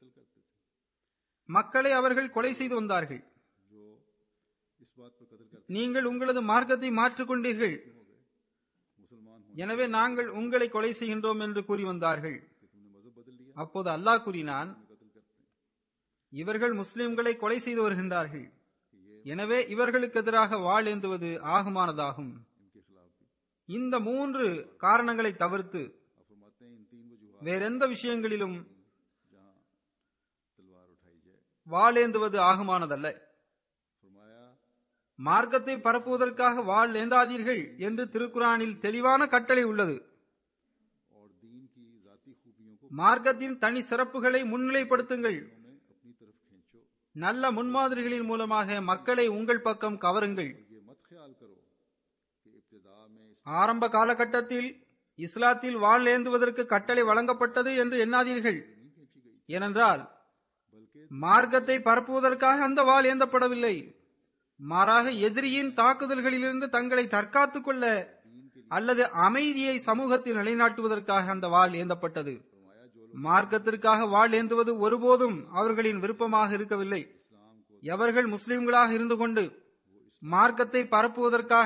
மக்களை அவர்கள் கொலை செய்து வந்தார்கள் जो इस बात पर कदर करते நீங்கள் उங்களது மார்க்கத்தை மாற்றிக் கொண்டீர்கள் मुसलमान हो எனவே நாங்கள் உங்களை கொலை செய்கின்றோம் என்று கூறி வந்தார்கள் कि तुमने मजहब बदल लिया அப்போது अल्लाह கூறினான் कत्ल करते हैं இவர்கள் முஸ்லிம்களை கொலை செய்து வருகின்றார்கள் எனவே இவர்களுக்கு எதிராக வாள் ஏந்துவது ஆகுமானதாகும் इनके खिलाफ भी இந்த மூன்று காரணங்களை தவிர்த்து आप फरमाते हैं इन तीन वजूहत வேறெந்த விஷயங்களிலும் जहाँ तलवार उठाई जाए வாளேந்துவது ஆகுமானதல்ல फरमाया மார்க்கத்தை பரப்புவதற்காக வாள் ஏந்தாதீர்கள் என்று திருக்குறானில் தெளிவான கட்டளை உள்ளது और दीन की जाती खूबियों को மார்க்கத்தின் தனி சிறப்புகளை முன்னிலைப்படுத்துங்கள் में अपनी तरफ खींचो நல்ல முன்மாதிரிகளின் மூலமாக மக்களை உங்கள் பக்கம் கவருங்கள் ये मत ख्याल करो कि इब्तदा में इस ஆரம்ப காலகட்டத்தில் இஸ்லாத்தில் வாள் ஏந்துவதற்கு கட்டளை வழங்கப்பட்டது என்று எண்ணாதீர்கள் नहीं खींची गई ஏனென்றால் बल्कि மார்க்கத்தை பரப்புவதற்காக அந்த வாள் ஏந்தப்படவில்லை மாறாக எதிரியின் தாக்குதல்களிலிருந்து தங்களை தற்காத்துக் கொள்ள அல்லது அமைதியை சமூகத்தில் நிலைநாட்டுவதற்காக அந்த வாள் ஏந்தப்பட்டது फरमाया जो लोग மார்க்கத்திற்காக வாள் ஏந்துவது ஒருபோதும் அவர்களின் விருப்பமாக இருக்கவில்லை इस्लाम को எவர்கள் முஸ்லிம்களாக இருந்து கொண்டு மார்க்கத்தை பரப்புவதற்காக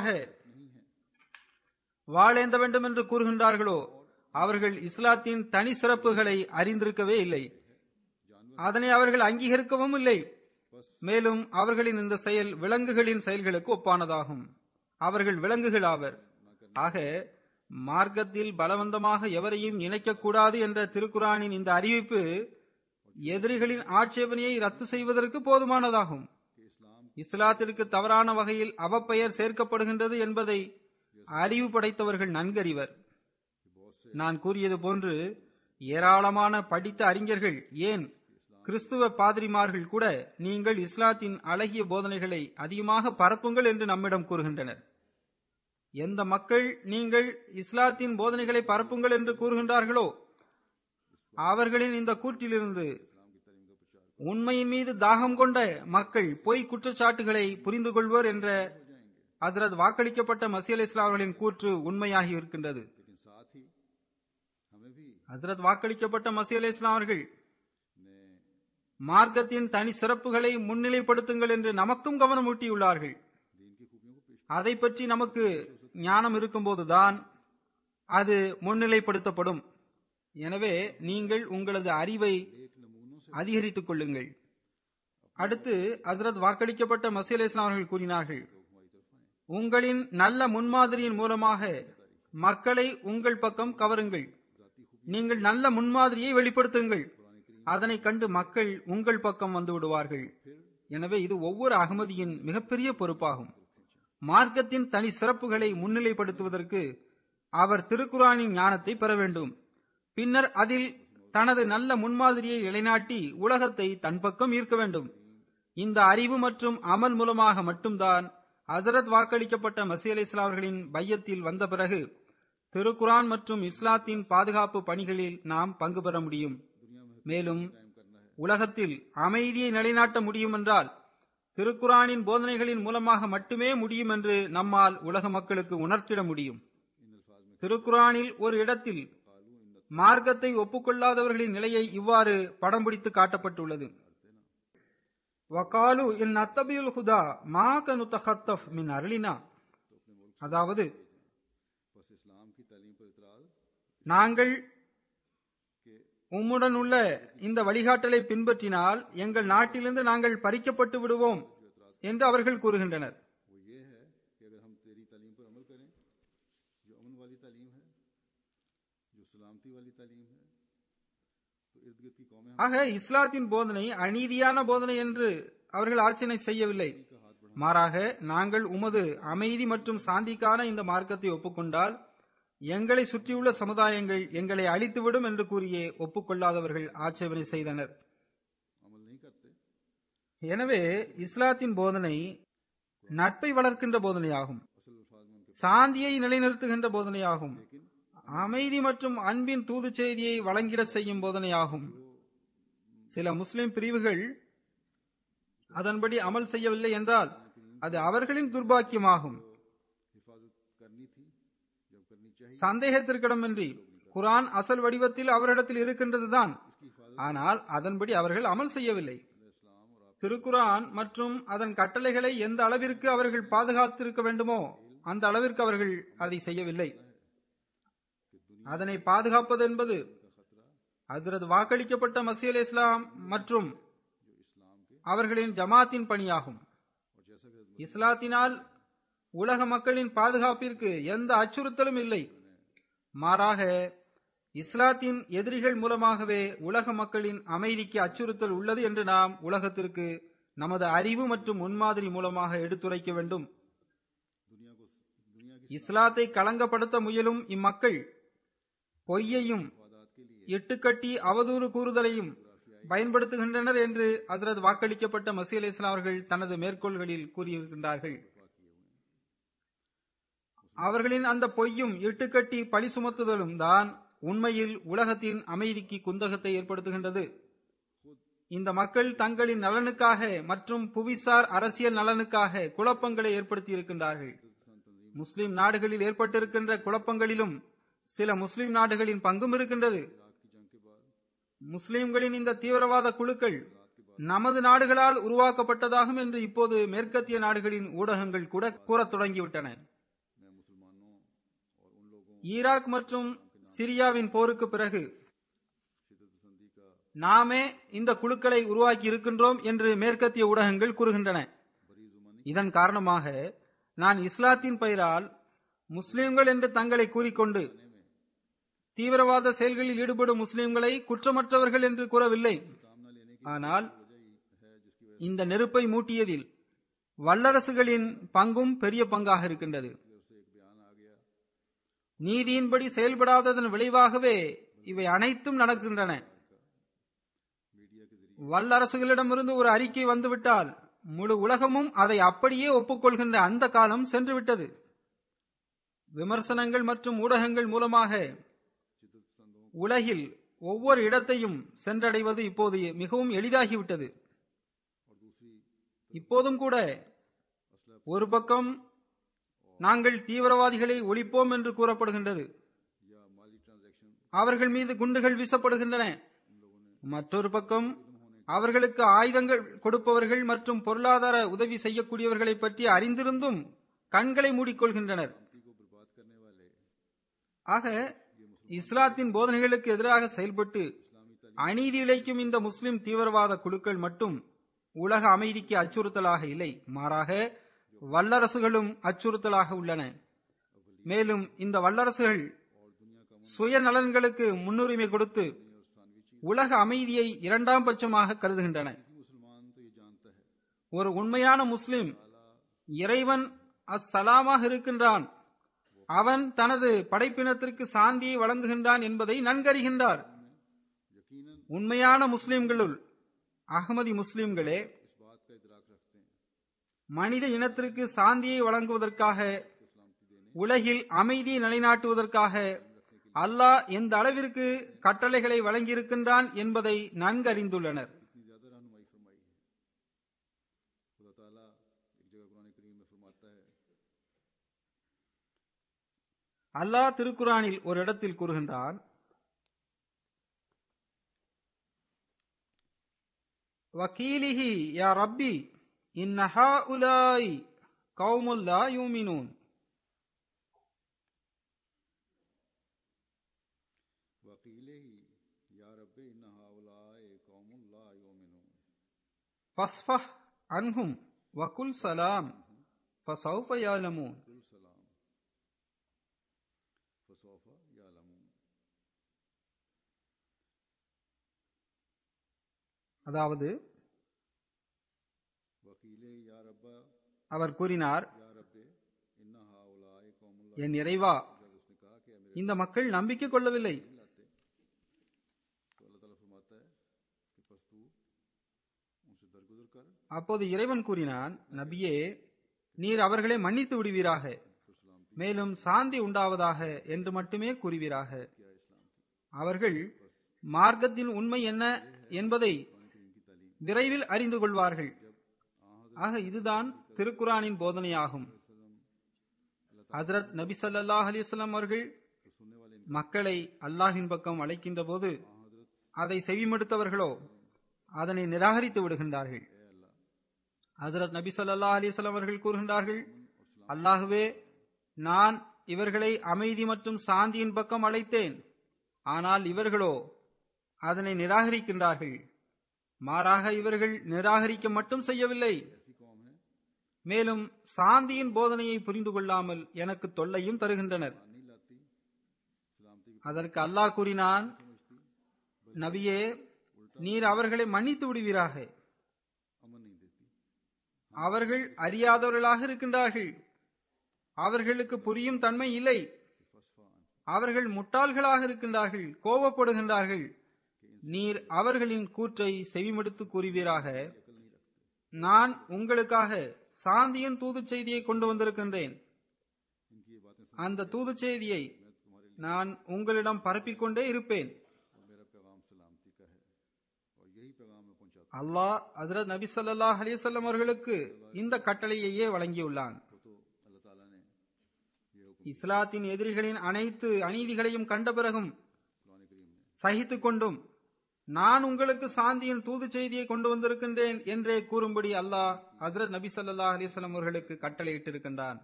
வாழேந்த வேண்டும் என்று கூறுகின்றார்களோ அவர்கள் இஸ்லாத்தின் தனி சிறப்புகளை அறிந்திருக்கவே இல்லை அதனை அவர்கள் அங்கீகரிக்கவும் இல்லை மேலும் அவர்களின் இந்த செயல் விலங்குகளின் செயல்களுக்கு ஒப்பானதாகும் அவர்கள் விலங்குகள் ஆவர் ஆக மார்க்கத்தில் பலவந்தமாக எவரையும் இணைக்கக்கூடாது என்ற திருக்குரானின் இந்த அறிவிப்பு எதிரிகளின் ஆட்சேபனையை ரத்து செய்வதற்கு போதுமானதாகும் இஸ்லாத்திற்கு தவறான வகையில் அவப்பெயர் சேர்க்கப்படுகின்றது என்பதை அறிவு படைத்தவர்கள் நன்கறிவர் நான் கூறியது போன்று ஏராளமான படித்த அறிஞர்கள் ஏன் கிறிஸ்துவ பாதிரிமார்கள் கூட நீங்கள் இஸ்லாத்தின் அழகிய போதனைகளை அதிகமாக பரப்புங்கள் என்று நம்மிடம் கூறுகின்றனர் எந்த மக்கள் நீங்கள் இஸ்லாத்தின் போதனைகளை பரப்புங்கள் என்று கூறுகின்றார்களோ அவர்களின் இந்த கூற்றிலிருந்து உண்மையின் மீது தாகம் கொண்ட மக்கள் பொய் குற்றச்சாட்டுகளை புரிந்து கொள்வர் என்ற ஹசரத் வாக்களிக்கப்பட்ட மசி அலி இஸ்லாம் அவர்களின் கூற்று உண்மையாகி இருக்கின்றது लेकिन साथ ही हमें भी ஹசரத் வாக்களிக்கப்பட்ட மசி அலி இஸ்லாம் அவர்கள் ने மார்க்கத்தின் தனி சிறப்புகளை முன்னிலைப்படுத்துங்கள் என்று நமக்கும் கவனமூட்டியுள்ளார்கள் दीन की खूबियों को पेश அதை பற்றி நமக்கு ஞானம் இருக்கும்போதுதான் அது முன்னிலைப்படுத்தப்படும் எனவே நீங்கள் உங்களது அறிவை एक नमूनों से அதிகரித்துக் கொள்ளுங்கள் அடுத்து ஹசரத் வாக்களிக்கப்பட்ட மசீல் இஸ்லாம் அவர்கள் கூறினார்கள் हमारी तरफ आए உங்களின் நல்ல முன்மாதிரியின் மூலமாக மக்களை உங்கள் பக்கம் கவருங்கள் நீங்கள் நல்ல முன்மாதிரியை வெளிப்படுத்துங்கள் அதனை கண்டு மக்கள் உங்கள் பக்கம் வந்து விடுவார்கள் எனவே இது ஒவ்வொரு அகமதியின் மிகப்பெரிய பொறுப்பாகும் மார்க்கத்தின் தனி சிறப்புகளை முன்னிலைப்படுத்துவதற்கு அவர் திருக்குரானின் ஞானத்தை பெற வேண்டும் பின்னர் அதில் தனது நல்ல முன்மாதிரியை நிலைநாட்டி உலகத்தை தன் பக்கம் ஈர்க்க வேண்டும் இந்த அறிவு மற்றும் அமல் மூலமாக மட்டும்தான் ஹசரத் வாக்களிக்கப்பட்ட மசீ அலி அவர்களின் பையத்தில் வந்த பிறகு திருக்குரான் மற்றும் இஸ்லாத்தின் பாதுகாப்பு பணிகளில் நாம் பங்கு பெற முடியும் மேலும் உலகத்தில் அமைதியை நிலைநாட்ட முடியும் என்றால் திருக்குரானின் போதனைகளின் மூலமாக மட்டுமே முடியும் என்று நம்மால் உலக மக்களுக்கு உணர்த்திட முடியும் திருக்குரானில் ஒரு இடத்தில் மார்க்கத்தை ஒப்புக்கொள்ளாதவர்களின் நிலையை இவ்வாறு படம் பிடித்து காட்டப்பட்டுள்ளது வகாலு இன் அத்தபியுல் ஹுதா மா கனு தஹத்தஃப் மின் அருளினா அதாவது बस इस्लाम की तालीम पर इतराज நாங்கள் உம்முடன் உள்ள இந்த வழிகாட்டலை பின்பற்றினால் எங்கள் நாட்டிலிருந்து நாங்கள் பறிக்கப்பட்டு விடுவோம் என்று அவர்கள் கூறுகின்றனர் वो ये है कि अगर हम तेरी तालीम पर अमल करें जो अमन वाली तालीम है जो सलामती वाली तालीम है तो इर्द गिर्द की कौमें ஆக இஸ்லாத்தின் போதனை அநீதியான போதனை என்று அவர்கள் ஆட்சேபனை செய்யவில்லை மாறாக நாங்கள் உமது அமைதி மற்றும் சாந்திக்கான இந்த மார்க்கத்தை ஒப்புக்கொண்டால் எங்களை சுற்றியுள்ள சமுதாயங்கள் எங்களை அழித்துவிடும் என்று கூறியே ஒப்புக்கொள்ளாதவர்கள் ஆட்சேபனை செய்தனர் अमल नहीं करते எனவே இஸ்லாத்தின் போதனை நட்பை வளர்க்கின்ற போதனையாகும் असल अल्फाज में उनके சாந்தியை நிலைநிறுத்துகின்ற போதனையாகும் அமைதி மற்றும் அன்பின் தூது செய்தியை வழங்கிட செய்யும் போதனையாகும் சில முஸ்லிம் பிரிவுகள் அதன்படி அமல் செய்யவில்லை என்றால் அது அவர்களின் துர்பாக்கியமாகும் हिफाजत करनी थी जब करनी चाहिए சந்தேகத்திற்கிடமின்றி குரான் அசல் வடிவத்தில் அவரிடத்தில் இருக்கின்றதுதான் ஆனால் அதன்படி அவர்கள் அமல் செய்யவில்லை इस्लाम और आप திருக்குரான் மற்றும் அதன் கட்டளைகளை எந்த அளவிற்கு அவர்கள் பாதுகாத்திருக்க வேண்டுமோ அந்த அளவிற்கு அவர்கள் அதை செய்யவில்லை அதனை பாதுகாப்பது என்பது ஹசரத் வாக்களிக்கப்பட்ட மசீ அலி இஸ்லாம் மற்றும் அவர்களின் ஜமாத்தின் பணியாகும் और जैसा कि இஸ்லாத்தினால் உலக மக்களின் பாதுகாப்பிற்கு எந்த அச்சுறுத்தலும் இல்லை மாறாக இஸ்லாத்தின் எதிரிகள் மூலமாகவே உலக மக்களின் அமைதிக்கு அச்சுறுத்தல் உள்ளது என்று நாம் உலகத்திற்கு நமது அறிவு மற்றும் முன்மாதிரி மூலமாக எடுத்துரைக்க வேண்டும் दुनिया को दुनिया की இஸ்லாத்தை களங்கப்படுத்த முயலும் இம்மக்கள் பொய்யையும் वादात के लिए இட்டுக்கட்டி அவதூறு கூறுதலையும் பயன்படுத்துகின்றனர் என்று ஹசரத் வாக்களிக்கப்பட்ட மசீ அலி இஸ்லாம் அவர்கள் தனது மேற்கோள்களில் கூறியிருக்கின்றார்கள் அவர்களின் அந்த பொய்யும் இட்டுக்கட்டி பழி சுமத்துதலும் தான் உண்மையில் உலகத்தின் அமைதிக்கு குந்தகத்தை ஏற்படுத்துகின்றது இந்த மக்கள் தங்களின் நலனுக்காக மற்றும் புவிசார் அரசியல் நலனுக்காக குழப்பங்களை ஏற்படுத்தி இருக்கின்றார்கள் முஸ்லிம் நாடுகளில் ஏற்பட்டிருக்கின்ற குழப்பங்களிலும் சில முஸ்லிம் நாடுகளின் பங்கும் இருக்கின்றது முஸ்லிம்களின் இந்த தீவிரவாத குழுக்கள் நமது நாடுகளால் உருவாக்கப்பட்டதாகும் என்று இப்போது மேற்கத்திய நாடுகளின் ஊடகங்கள் கூட கூறத் தொடங்கிவிட்டன मैं मुसलमानों और उन लोगों ஈராக் மற்றும் சிரியாவின் போருக்கு பிறகு शिदत पसंदी का நாமே இந்த குழுக்களை உருவாக்கி இருக்கின்றோம் என்று மேற்கத்திய ஊடகங்கள் கூறுகின்றன बड़ी जुमानी இதன் காரணமாக நான் இஸ்லாத்தின் பெயரால் முஸ்லிம்கள் என்று தங்களை கூறிக்கொண்டு தீவிரவாத செயல்களில் ஈடுபடும் முஸ்லிம்களை குற்றமற்றவர்கள் என்று கூறவில்லை काम न लेने की ஆனால் वजह ही है जिसकी वजह இந்த நெருப்பை மூட்டியதில் வல்லரசுகளின் பங்கும் பெரிய பங்காக இருக்கின்றது से एक बयान आ गया நீதியின்படி செயல்படாததன் விளைவாகவே இவை அனைத்தும் நடக்கின்றன मीडिया के जरिए வல்லரசுகளிடமிருந்து ஒரு அறிக்கை வந்துவிட்டால் முழு உலகமும் அதை அப்படியே ஒப்புக்கொள்கின்ற அந்த காலம் சென்றுவிட்டது விமர்சனங்கள் மற்றும் ஊடகங்கள் மூலமாக शिदत पसंदों உலகில் ஒவ்வொரு இடத்தையும் சென்றடைவது இப்போது மிகவும் எளிதாகிவிட்டது और दूसरी இப்போதும் கூட ஒரு பக்கம் நாங்கள் தீவிரவாதிகளை ஒழிப்போம் என்று கூறப்படுகின்றது या माली ट्रांजैक्शन அவர்கள் மீது குண்டுகள் வீசப்படுகின்றன மற்றொரு பக்கம் அவர்களுக்கு ஆயுதங்கள் கொடுப்பவர்கள் மற்றும் பொருளாதார உதவி செய்யக்கூடியவர்களை பற்றி அறிந்திருந்தும் கண்களை மூடிக்கொள்கின்றனர் शांति को बर्बाद करने वाले ஆக இஸ்லாத்தின் போதனைகளுக்கு எதிராக செயல்பட்டு அநீதி இழைக்கும் இந்த முஸ்லிம் தீவிரவாத குழுக்கள் மட்டும் உலக அமைதிக்கு அச்சுறுத்தலாக இல்லை மாறாக வல்லரசுகளும் அச்சுறுத்தலாக உள்ளன மேலும் இந்த வல்லரசுகள் சுயநலன்களுக்கு முன்னுரிமை கொடுத்து உலக அமைதியை இரண்டாம் பட்சமாக கருதுகின்றன मुसलमान तो ये जानता है ஒரு உண்மையான முஸ்லிம் இறைவன் அஸ்ஸலாமாக இருக்கின்றான் அவன் தனது படைப்பினத்திற்கு சாந்தியை வழங்குகின்றான் என்பதை நன்கறிகின்றார் यकीनन உண்மையான முஸ்லிம்களுள் அகமதி முஸ்லிம்களே इस बात का इदराक रखते हैं மனித இனத்திற்கு சாந்தியை வழங்குவதற்காக உலகில் அமைதியை நிலைநாட்டுவதற்காக அல்லாஹ் எந்த அளவிற்கு கட்டளைகளை வழங்கியிருக்கின்றான் என்பதை நன்கறிந்துள்ளனர் इतनी ज्यादा रहनुमाई फरमाई है खुदा ताला एक जगह कुरान करीम में फरमाता है அல்லாஹ் திருக்குரானில் ஒரு இடத்தில் கூறுகின்றான் வக்கீலிஹி யா ரப்பி இன்னஹா உலாய் கௌமுல்லா யூமினூன் वकीले ही या रब्बे इन हाउलाए कौम ला युमिनून ஃபஸ்ஃபஹ் அன்ஹும் வகுல் சலாம் ஃபசௌஃப யாலமூன் कुल सलाम फसौफा यालमून அதாவது वकीले या रब्बा அவர் கூறினார் या रब्बे इन हाउलाए कौम ला என் இறைவா जब उसने कहा कि मेरे இந்த மக்கள் நம்பிக்கை கொள்ளவில்லை नहीं लाते तो अल्लाह ताला फरमाता है कि बस तू उनसे दरगुजर कर அப்போது இறைவன் கூறினான் நபியே நீர் அவர்களை மன்னித்து விடுவீராக फिर सलामती மேலும் சாந்தி உண்டாவதாக என்று மட்டுமே கூறுவீராக किया इस्लाम की அவர்கள் மார்க்கத்தின் உண்மை என்ன என்பதை कुरान करीम की तालीम விரைவில் அறிந்து கொள்வார்கள் जब आ ஆக இதுதான் திருக்குரானின் போதனையாகும் ஹசரத் நபி ஸல்லல்லாஹு அலைஹி வஸல்லம் அவர்கள் तो सुनने वाले மக்களை அல்லாஹ்வின் பக்கம் அழைக்கின்ற போது आ हजरत அதை செவிமடுத்தவர்களோ அதனை நிராகரித்து விடுகின்றார்கள் ए अल्लाह ஹசரத் நபி ஸல்லல்லாஹு அலைஹி வஸல்லம் அவர்கள் கூறுகின்றார்கள் அல்லாஹுவே நான் இவர்களை அமைதி மற்றும் சாந்தியின் பக்கம் அழைத்தேன் ஆனால் இவர்களோ அதனை நிராகரிக்கின்றார்கள் மாறாக இவர்கள் நிராகரிக்க மட்டும் செய்யவில்லை ऐसी कौम है மேலும் சாந்தியின் போதனையை புரிந்து கொள்ளாமல் எனக்கு தொல்லையும் தருகின்றனர் मान नहीं लाती सलामती की அதற்கு அல்லாஹ் கூறினான் समझती நபியே நீர் அவர்களை மன்னித்து விடுவீராக अमन नहीं देती அவர்கள் அறியாதவர்களாக இருக்கின்றார்கள் அவர்களுக்கு புரியும் தன்மை இல்லை फसफा अन அவர்கள் முட்டாள்களாக இருக்கின்றார்கள் கோபப்படுகின்றார்கள் நீர் அவர்களின் கூற்றை செவிமடுத்து கூறுவீராக अकल नहीं रखते நான் உங்களுக்காக சாந்தியின் தூதுச் செய்தியை கொண்டு வந்திருக்கின்றேன் इनकी ये बातें सुन அந்த தூதுச் செய்தியை मैं तुम्हारे लिए நான் உங்களிடம் பரப்பிக் கொண்டே இருப்பேன் और मेरा पैगाम सलामती का है और यही पैगाम मैं पहुंचाता அல்லாஹ் ஹஜரத் நபி ஸல்லல்லாஹு அலைஹி வஸல்லம் அவர்களுக்கு இந்த கட்டளையையே வழங்கியுள்ளான் हूं तो अल्लाह ताला ने ये हुक्म இஸ்லாத்தின் எதிரிகளின் அனைத்து அநீதிகளையும் கண்ட பிறகும் कुरान करीम में சகித்துக் கொண்டும் நான் உங்களுக்கு சாந்தியின் தூதுச் செய்தியை கொண்டு வந்திருக்கின்றேன் என்றே கூறும்படி அல்லாஹ் ஹஜரத் நபி ஸல்லல்லாஹு அலைஹி வஸல்லம் அவர்களுக்கு கட்டளையிட்டிருக்கின்றான்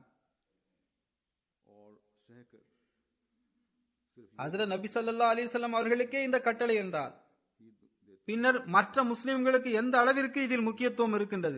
और सहकर सिर्फ ஹஜரத் நபி ஸல்லல்லாஹு அலைஹி வஸல்லம் அவர்களுக்கே இந்த கட்டளை என்றார் ही देते பின்னர் மற்ற முஸ்லிம்களுக்கு எந்த அளவிற்கு இதில் முக்கியத்துவம் இருக்கின்றது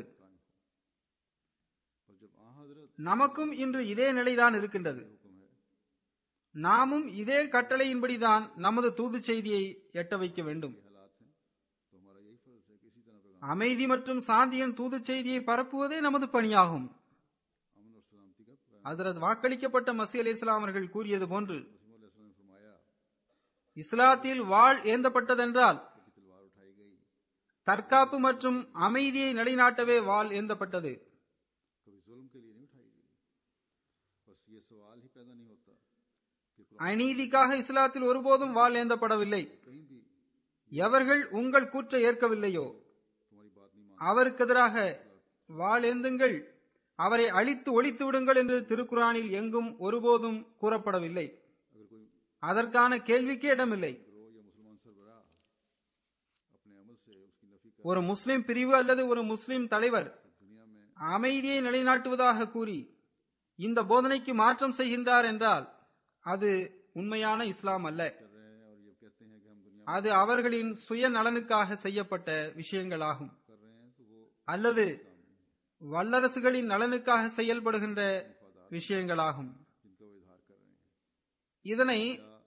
और जब आ हजरत நமக்கும் இன்று இதே நிலைதான் இருக்கின்றது हुक्म है நாமும் இதே கட்டளையின்படிதான் நமது தூதுச் செய்தியை எட்ட வைக்க வேண்டும் ये हालात हैं तो हमारा यही फर्ज है कि इसी तरह पैगाम அமைதி மற்றும் சாந்தியின் தூதுச் செய்தியை பரப்புவதே நமது பணியாகும் अमन और सलामती का पैगाम ஹசரத் வாக்களிக்கப்பட்ட மசி அலி இஸ்லாம் அவர்கள் கூறியது போன்று मसीम ने फरमाया இஸ்லாத்தில் வாழ் ஏந்தப்பட்டதென்றால் कि तलवार उठाई गई தற்காப்பு மற்றும் அமைதியை நிலைநாட்டவே வாள் ஏந்தப்பட்டது कभी जुल्म के लिए नहीं उठाई गई बस ये सवाल ही पैदा नहीं होता कि कुरान அநீதிக்காக இஸ்லாத்தில் ஒருபோதும் வாள் ஏந்தப்படவில்லை कहीं भी எவர்கள் உங்கள் கூற்றை ஏற்கவில்லையோ तुम्हारी बात नहीं मान அவருக்கு எதிராக வாள் ஏந்துங்கள் அவரை அழித்து ஒழித்து விடுங்கள் என்று திருக்குறானில் எங்கும் ஒருபோதும் கூறப்படவில்லை अगर कोई அதற்கான கேள்விக்கே இடமில்லை गिरोह या मुसलमान सरबराह अपने अमल से उसकी नफी कर ஒரு முஸ்லிம் பிரிவு அல்லது ஒரு முஸ்லிம் தலைவர் दुनिया में அமைதியை நிலைநாட்டுவதாக கூறி இந்த போதனைக்கு மாற்றம் செய்கின்றார் என்றால் அது உண்மையான இஸ்லாம் அல்ல कर रहे हैं और ये कहते हैं कि हम दुनिया அது அவர்களின் சுயநலனுக்காக செய்யப்பட்ட விஷயங்களாகும் में कर रहे हैं तो वो அல்லது வல்லரசுகளின் நலனுக்காக செயல்படுகின்ற விஷயங்களாகும் जिनका वो इजहार कर रहे हैं இதனை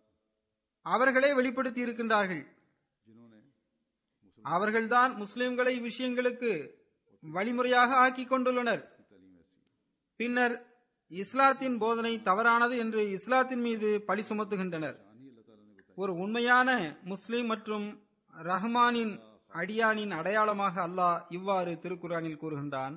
அவர்களே வெளிப்படுத்தி இருக்கின்றார்கள் जिन्होंने मुसलमान அவர்கள்தான் முஸ்லிம்களை விஷயங்களுக்கு வழிமுறையாக ஆக்கிக் கொண்டுள்ளனர் की तालीम ऐसी है பின்னர் இஸ்லாத்தின் போதனை தவறானது என்று இஸ்லாத்தின் மீது பழி சுமத்துகின்றனர் शान ही अल्लाह ताला ने बताई ஒரு உண்மையான முஸ்லிம் மற்றும் ரஹ்மானின் அடியானின் அடையாளமாக அல்லாஹ் இவ்வாறு திருக்குறானில் கூறுகின்றான்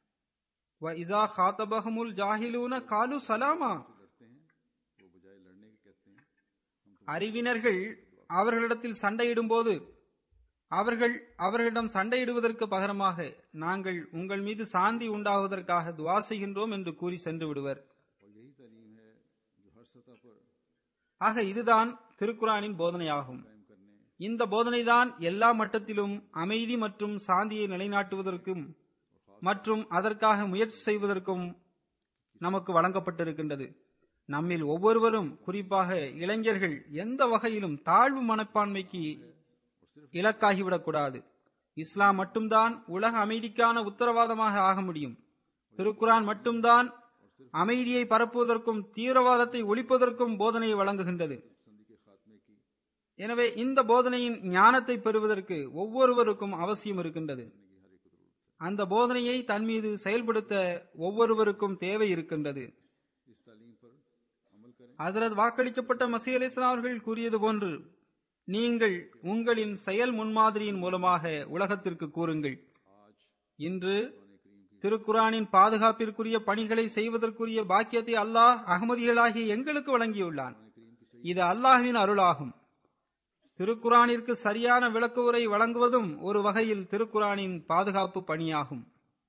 "வ இஸா ஹாத்தபஹமுல் ஜாஹிலூன காலு சலாமா लड़ते हैं वो बजाय लड़ने के कहते हैं हम तो அறிவினர்கள் அவர்களிடத்தில் சண்டையிடும் போது அவர்கள் அவர்களிடம் சண்டையிடுவதற்கு பகரமாக நாங்கள் உங்கள் மீது சாந்தி உண்டாவதற்காக துவா செய்கின்றோம் என்று கூறி சென்று விடுவர் और यही तालीम है जो हर सतह पर ஆக இதுதான் திருக்குறானின் போதனையாகும் कायम करने இந்த போதனைதான் எல்லா மட்டத்திலும் அமைதி மற்றும் சாந்தியை நிலைநாட்டுவதற்கும் மற்றும் அதற்காக முயற்சி செய்வதற்கும் நமக்கு வழங்கப்பட்டிருக்கின்றது நம்மில் ஒவ்வொருவரும் குறிப்பாக இளைஞர்கள் எந்த வகையிலும் தாழ்வு மனப்பான்மைக்கு இலக்காகிவிடக்கூடாது இஸ்லாம் மட்டும்தான் உலக அமைதிக்கான உத்தரவாதமாக ஆக முடியும் திருக்குரான் மட்டும்தான் அமைதியை பரப்புவதற்கும் தீவிரவாதத்தை ஒழிப்பதற்கும் போதனையை வழங்குகின்றது संधि के खात्मे की எனவே இந்த போதனையின் ஞானத்தை பெறுவதற்கு ஒவ்வொருவருக்கும் அவசியம் இருக்கின்றது அந்த போதனையை தன் மீது செயல்படுத்த ஒவ்வொருவருக்கும் தேவை இருக்கின்றது इस तालीम पर अमल करें ஹசரத் வாக்களிக்கப்பட்ட மசீ அலி அவர்கள் கூறியது போன்று நீங்கள் உங்களின் செயல் முன்மாதிரியின் மூலமாக உலகத்திற்கு கூறுங்கள் आज இன்று कुरान करीम की திருக்குரானின் பாதுகாப்பிற்குரிய பணிகளை செய்வதற்குரிய பாக்கியத்தை அல்லாஹ் அகமதிகளாகிய எங்களுக்கு வழங்கியுள்ளான் कुरान करीम की सही இது அல்லாஹ்வின் அருளாகும் திருக்குரானிற்கு சரியான விளக்குவுரை வழங்குவதும் ஒரு வகையில் திருக்குரானின் பாதுகாப்பு பணியாகும்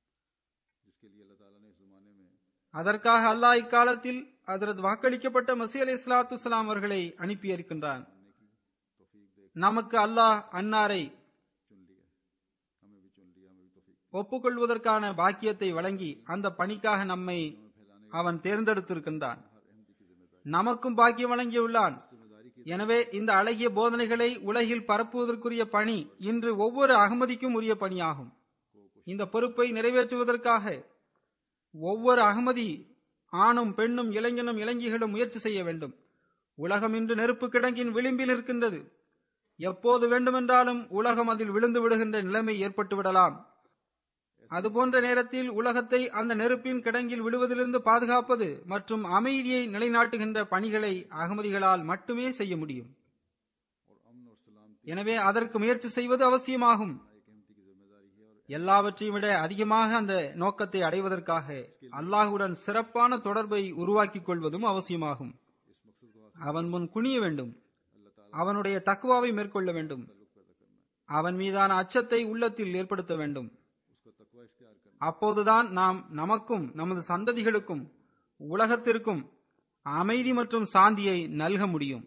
जिसके लिए अल्लाह ताला ने इस जमाने में அதற்காக அல்லாஹ் இக்காலத்தில் அதரது வாக்களிக்கப்பட்ட மசீ அலி இஸ்லாத்து அவர்களை அனுப்பியிருக்கின்றான் मानने की तौफीक दे நமக்கு அல்லாஹ் அன்னாரை चुन लिया हमें भी चुन लिया हमें भी तौफीक ஒப்புக்கொள்வதற்கான பாக்கியத்தை வழங்கி அந்த பணிக்காக நம்மை அவன் தேர்ந்தெடுத்திருக்கின்றான் हर अहमदी की जिम्मेदारी நமக்கும் பாக்கியம் வழங்கியுள்ளான் जिम्मेदारी की எனவே இந்த அழகிய போதனைகளை உலகில் பரப்புவதற்குரிய பணி இன்று ஒவ்வொரு அகமதிக்கும் உரிய பணியாகும் இந்த பொறுப்பை நிறைவேற்றுவதற்காக ஒவ்வொரு அகமதி ஆணும் பெண்ணும் இளைஞனும் இளைஞிகளும் முயற்சி செய்ய வேண்டும் உலகம் இன்று நெருப்பு கிடங்கின் விளிம்பில் இருக்கின்றது எப்போது வேண்டுமென்றாலும் உலகம் அதில் விழுந்து விடுகின்ற நிலைமை ஏற்பட்டு விடலாம் அதுபோன்ற நேரத்தில் உலகத்தை அந்த நெருப்பின் கிடங்கில் விழுவதிலிருந்து பாதுகாப்பது மற்றும் அமைதியை நிலைநாட்டுகின்ற பணிகளை அகமதிகளால் மட்டுமே செய்ய முடியும் और अमन और सलामती எனவே அதற்கு முயற்சி செய்வது அவசியமாகும் एक अहमदी की जिम्मेदारी है और எல்லாவற்றையும் விட அதிகமாக அந்த நோக்கத்தை அடைவதற்காக அல்லாஹுடன் சிறப்பான தொடர்பை உருவாக்கிக் கொள்வதும் அவசியமாகும் इस मकसद को हासिल அவன் முன் குனிய வேண்டும் अल्लाह ताला அவனுடைய தக்குவாவை மேற்கொள்ள வேண்டும் ताल्लुक पैदा करना है அவன் மீதான அச்சத்தை உள்ளத்தில் ஏற்படுத்த வேண்டும் उसका तकवा इख्तियार करना அப்போதுதான் நாம் நமக்கும் நமது சந்ததிகளுக்கும் உலகத்திற்கும் அமைதி மற்றும் சாந்தியை நல்க முடியும்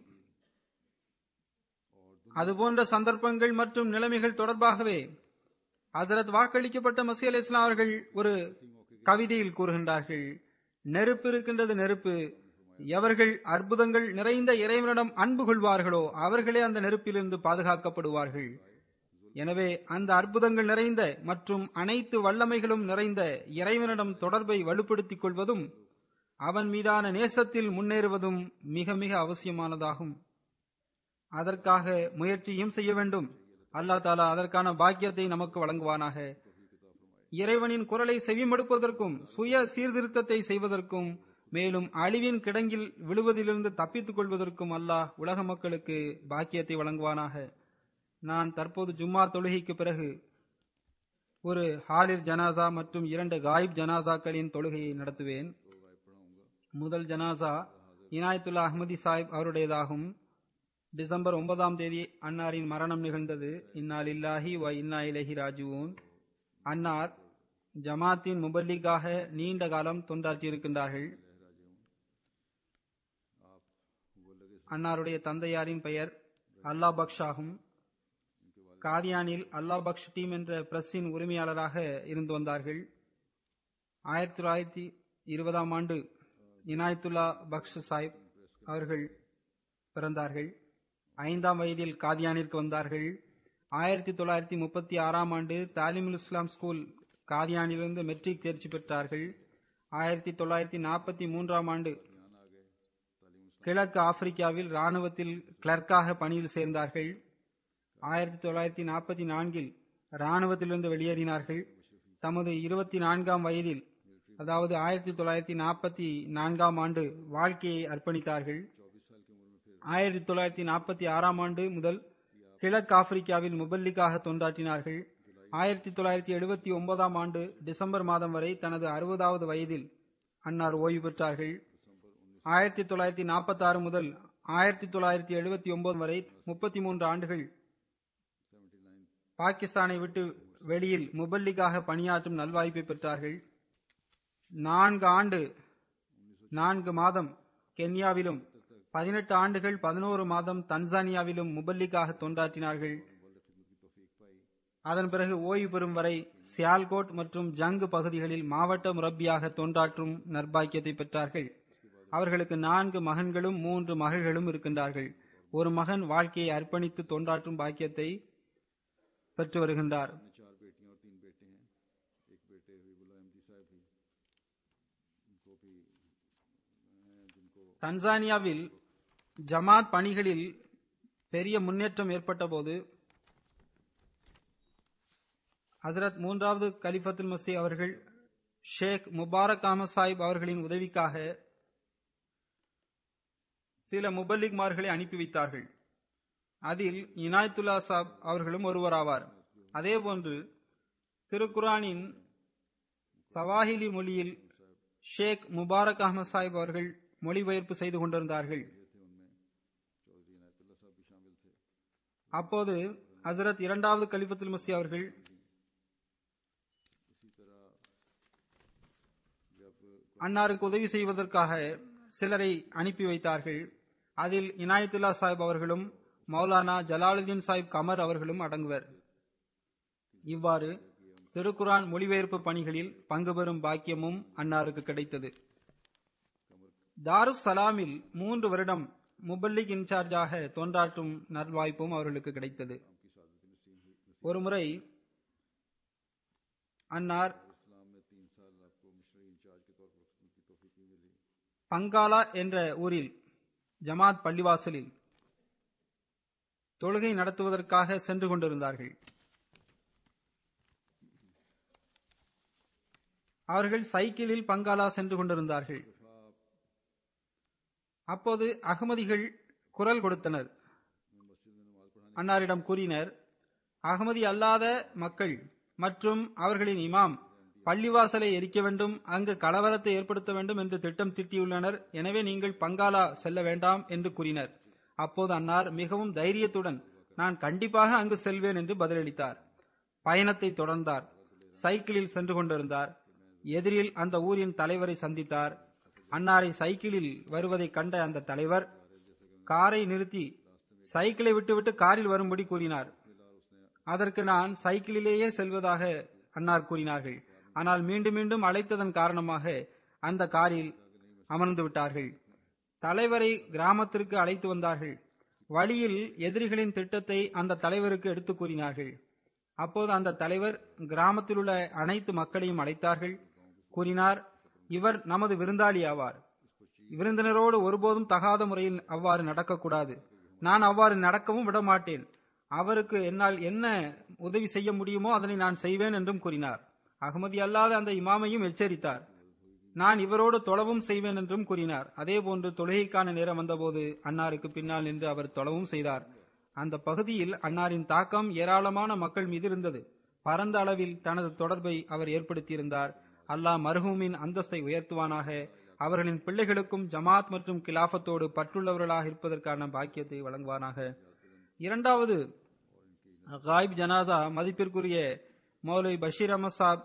அதுபோன்ற சந்தர்ப்பங்கள் மற்றும் நிலைமைகள் தொடர்பாகவே ஹசரத் வாக்களிக்கப்பட்ட மசி அலி இஸ்லாம் அவர்கள் ஒரு கவிதையில் கூறுகின்றார்கள் நெருப்பு இருக்கின்றது நெருப்பு எவர்கள் அற்புதங்கள் நிறைந்த இறைவனிடம் அன்பு கொள்வார்களோ அவர்களே அந்த நெருப்பிலிருந்து பாதுகாக்கப்படுவார்கள் எனவே அந்த அற்புதங்கள் நிறைந்த மற்றும் அனைத்து வல்லமைகளும் நிறைந்த இறைவனிடம் தொடர்பை வலுப்படுத்திக் கொள்வதும் அவன் மீதான நேசத்தில் முன்னேறுவதும் மிக மிக அவசியமானதாகும் அதற்காக முயற்சியும் செய்ய வேண்டும் அல்லாஹ் தாலா அதற்கான பாக்கியத்தை நமக்கு வழங்குவானாக இறைவனின் குரலை செவிமடுப்பதற்கும் சுய சீர்திருத்தத்தை செய்வதற்கும் மேலும் அழிவின் கிடங்கில் விழுவதிலிருந்து தப்பித்துக் கொள்வதற்கும் அல்லாஹ் உலக மக்களுக்கு பாக்கியத்தை வழங்குவானாக நான் தற்போது ஜும்மா தொழுகைக்கு பிறகு ஒரு ஹாலிர் ஜனாசா மற்றும் இரண்டு காயிப் ஜனாசாக்களின் தொழுகையை நடத்துவேன் முதல் ஜனாசா இனாயத்துல்லா அஹ்மதி சாஹிப் அவருடையதாகும் டிசம்பர் ஒன்பதாம் தேதி அன்னாரின் மரணம் நிகழ்ந்தது இன்னால் இல்லாஹி வ இன்னா இலஹி ராஜுவூன் அன்னார் ஜமாத்தின் முபல்லிக்காக நீண்ட காலம் தொண்டாற்றியிருக்கின்றார்கள் அன்னாருடைய தந்தையாரின் பெயர் அல்லா பக்ஷ் ஆகும் காதியானில் அல்லா பக்ஷ் டீம் என்ற பிரஸின் உரிமையாளராக இருந்து வந்தார்கள் ஆயிரத்தி தொள்ளாயிரத்தி இருபதாம் ஆண்டு இனாயத்துல்லா பக்ஷ் சாஹிப் அவர்கள் பிறந்தார்கள் ஐந்தாம் வயதில் காதியானிற்கு வந்தார்கள் ஆயிரத்தி தொள்ளாயிரத்தி முப்பத்தி ஆறாம் ஆண்டு தாலிமுல் இஸ்லாம் ஸ்கூல் காதியானிலிருந்து மெட்ரிக் தேர்ச்சி பெற்றார்கள் ஆயிரத்தி தொள்ளாயிரத்தி நாற்பத்தி மூன்றாம் ஆண்டு கிழக்கு ஆப்பிரிக்காவில் ராணுவத்தில் கிளர்க்காக பணியில் சேர்ந்தார்கள் ஆயிரத்தி தொள்ளாயிரத்தி நாற்பத்தி நான்கில் ராணுவத்திலிருந்து வெளியேறினார்கள் தமது இருபத்தி நான்காம் வயதில் அதாவது ஆயிரத்தி தொள்ளாயிரத்தி நாற்பத்தி நான்காம் ஆண்டு வாழ்க்கையை அர்ப்பணித்தார்கள் ஆயிரத்தி தொள்ளாயிரத்தி நாற்பத்தி ஆறாம் ஆண்டு முதல் கிழக்கு ஆப்பிரிக்காவில் முபல்லிக்காக தொண்டாற்றினார்கள் ஆயிரத்தி தொள்ளாயிரத்தி எழுபத்தி ஒன்பதாம் ஆண்டு டிசம்பர் மாதம் வரை தனது அறுபதாவது வயதில் அன்னார் ஓய்வு பெற்றார்கள் ஆயிரத்தி தொள்ளாயிரத்தி நாற்பத்தி ஆறு முதல் ஆயிரத்தி தொள்ளாயிரத்தி எழுபத்தி ஒன்பது வரை முப்பத்தி மூன்று ஆண்டுகள் பாகிஸ்தானை விட்டு வெளியில் முபல்லிக்காக பணியாற்றும் நல்வாய்ப்பை பெற்றார்கள் நான்கு ஆண்டு நான்கு மாதம் கென்யாவிலும் பதினெட்டு ஆண்டுகள் பதினோரு மாதம் தன்சானியாவிலும் முபல்லிக்காக தொண்டாற்றினார்கள் அதன் பிறகு ஓய்வு பெறும் வரை சியால்கோட் மற்றும் ஜங்கு பகுதிகளில் மாவட்ட முரப்பியாக தொண்டாற்றும் நற்பாக்கியத்தை பெற்றார்கள் அவர்களுக்கு நான்கு மகன்களும் மூன்று மகள்களும் இருக்கின்றார்கள் ஒரு மகன் வாழ்க்கையை அர்ப்பணித்து தொண்டாற்றும் பாக்கியத்தை பெற்று வருகின்றார் चार बेटियां और तीन बेटे हैं एक बेटे हबीबुल्ला अहमदी साहब भी उनको भी हैं जिनको தன்சானியாவில் ஜமாத் பணிகளில் பெரிய முன்னேற்றம் ஏற்பட்ட போது ஹசரத் மூன்றாவது கலிஃபத்துல் மசி அவர்கள் ஷேக் முபாரக் அஹமத் சாஹிப் அவர்களின் உதவிக்காக சில முபல்லிக்மார்களை அனுப்பி வைத்தார்கள் அதில் இனாயத்துல்லா சாப் அவர்களும் ஒருவராவார் அதேபோன்று திருக்குரானின் சவாஹிலி மொழியில் ஷேக் முபாரக் அஹமத் சாஹிப் அவர்கள் மொழிபெயர்ப்பு செய்து கொண்டிருந்தார்கள் அப்போது ஹசரத் இரண்டாவது கலிபத்துல் மசி அவர்கள் அன்னாருக்கு உதவி செய்வதற்காக சிலரை அனுப்பி வைத்தார்கள் அதில் இனாயத்துல்லா சாஹிப் அவர்களும் மௌலானா ஜலாலுதீன் சாஹிப் கமர் அவர்களும் அடங்குவர் இவ்வாறு திருக்குரான் மொழிபெயர்ப்பு பணிகளில் பங்கு பெறும் பாக்கியமும் அன்னாருக்கு கிடைத்தது தாருஸ் சலாமில் மூன்று வருடம் முபல்லிக் இன்சார்ஜாக தோன்றாற்றும் நல்வாய்ப்பும் அவர்களுக்கு கிடைத்தது ஒருமுறை அன்னார் इस्लाम में तीन साल आपको मिशनरी इंचार्ज के तौर पर उनकी तोफीक भी मिली பங்காலா என்ற ஊரில் ஜமாத் பள்ளிவாசலில் தொழுகை நடத்துவதற்காக சென்று கொண்டிருந்தார்கள் அவர்கள் சைக்கிளில் பங்காலா சென்று கொண்டிருந்தார்கள் அப்போது அகமதிகள் குரல் கொடுத்தனர் அன்னாரிடம் கூறினர் அகமதி அல்லாத மக்கள் மற்றும் அவர்களின் இமாம் பள்ளிவாசலை எரிக்க வேண்டும் அங்கு கலவரத்தை ஏற்படுத்த வேண்டும் என்று திட்டம் தீட்டியுள்ளனர் எனவே நீங்கள் பங்காலா செல்ல வேண்டாம் என்று கூறினர் அப்போது அன்னார் மிகவும் தைரியத்துடன் நான் கண்டிப்பாக அங்கு செல்வேன் என்று பதிலளித்தார் பயணத்தை தொடர்ந்தார் சைக்கிளில் சென்று கொண்டிருந்தார் எதிரில் அந்த ஊரின் தலைவரை சந்தித்தார் அன்னாரை சைக்கிளில் வருவதை கண்ட அந்த தலைவர் காரை நிறுத்தி சைக்கிளை விட்டுவிட்டு காரில் வரும்படி கூறினார் அதற்கு நான் சைக்கிளிலேயே செல்வதாக அன்னார் கூறினார்கள் ஆனால் மீண்டும் மீண்டும் அழைத்ததன் காரணமாக அந்த காரில் அமர்ந்து விட்டார்கள் தலைவரை கிராமத்திற்கு அழைத்து வந்தார்கள் வழியில் எதிரிகளின் திட்டத்தை அந்த தலைவருக்கு எடுத்து கூறினார்கள் அப்போது அந்த தலைவர் கிராமத்தில் உள்ள அனைத்து மக்களையும் அழைத்தார்கள் கூறினார் இவர் நமது விருந்தாளி ஆவார் விருந்தினரோடு ஒருபோதும் தகாத முறையில் அவ்வாறு நடக்கக்கூடாது நான் அவ்வாறு நடக்கவும் விட மாட்டேன் அவருக்கு என்னால் என்ன உதவி செய்ய முடியுமோ அதனை நான் செய்வேன் என்றும் கூறினார் அகமதி அல்லாத அந்த இமாமையும் எச்சரித்தார் நான் இவரோடு தொழவும் செய்வேன் என்றும் கூறினார் அதேபோன்று தொழுகைக்கான நேரம் வந்தபோது அன்னாருக்கு பின்னால் நின்று அவர் தொழவும் செய்தார் அந்த பகுதியில் அன்னாரின் தாக்கம் ஏராளமான மக்கள் மீது இருந்தது பரந்த அளவில் தனது தொடர்பை அவர் ஏற்படுத்தியிருந்தார் அல்லாஹ் மர்ஹூமின் அந்தஸ்தை உயர்த்துவானாக அவர்களின் பிள்ளைகளுக்கும் ஜமாத் மற்றும் கிலாஃபத்தோடு பற்றுள்ளவர்களாக இருப்பதற்கான பாக்கியத்தை வழங்குவானாக இரண்டாவது காயிப் ஜனாசா மதிப்பிற்குரிய மௌலவி பஷீர் அஹமத் சாப்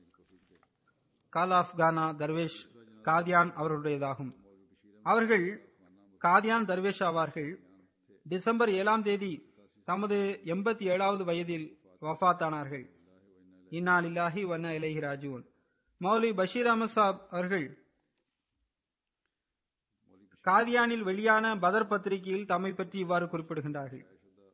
கால் ஆப்கானா தர்வேஷ் காதியான் அவர்களுடையதாகும் அவர்கள் காதியான் தர்வேஷ் ஆவார்கள் டிசம்பர் ஏழாம் தேதி தமது எண்பத்தி ஏழாவது வயதில் வஃபாத்தானார்கள் இன்னா லில்லாஹி வண்ண இலஹி ராஜுவன் மௌலி பஷீர் அஹமத் சாப் அவர்கள் காதியானில் வெளியான பதர் பத்திரிகையில் தம்மை பற்றி இவ்வாறு குறிப்பிடுகின்றார்கள்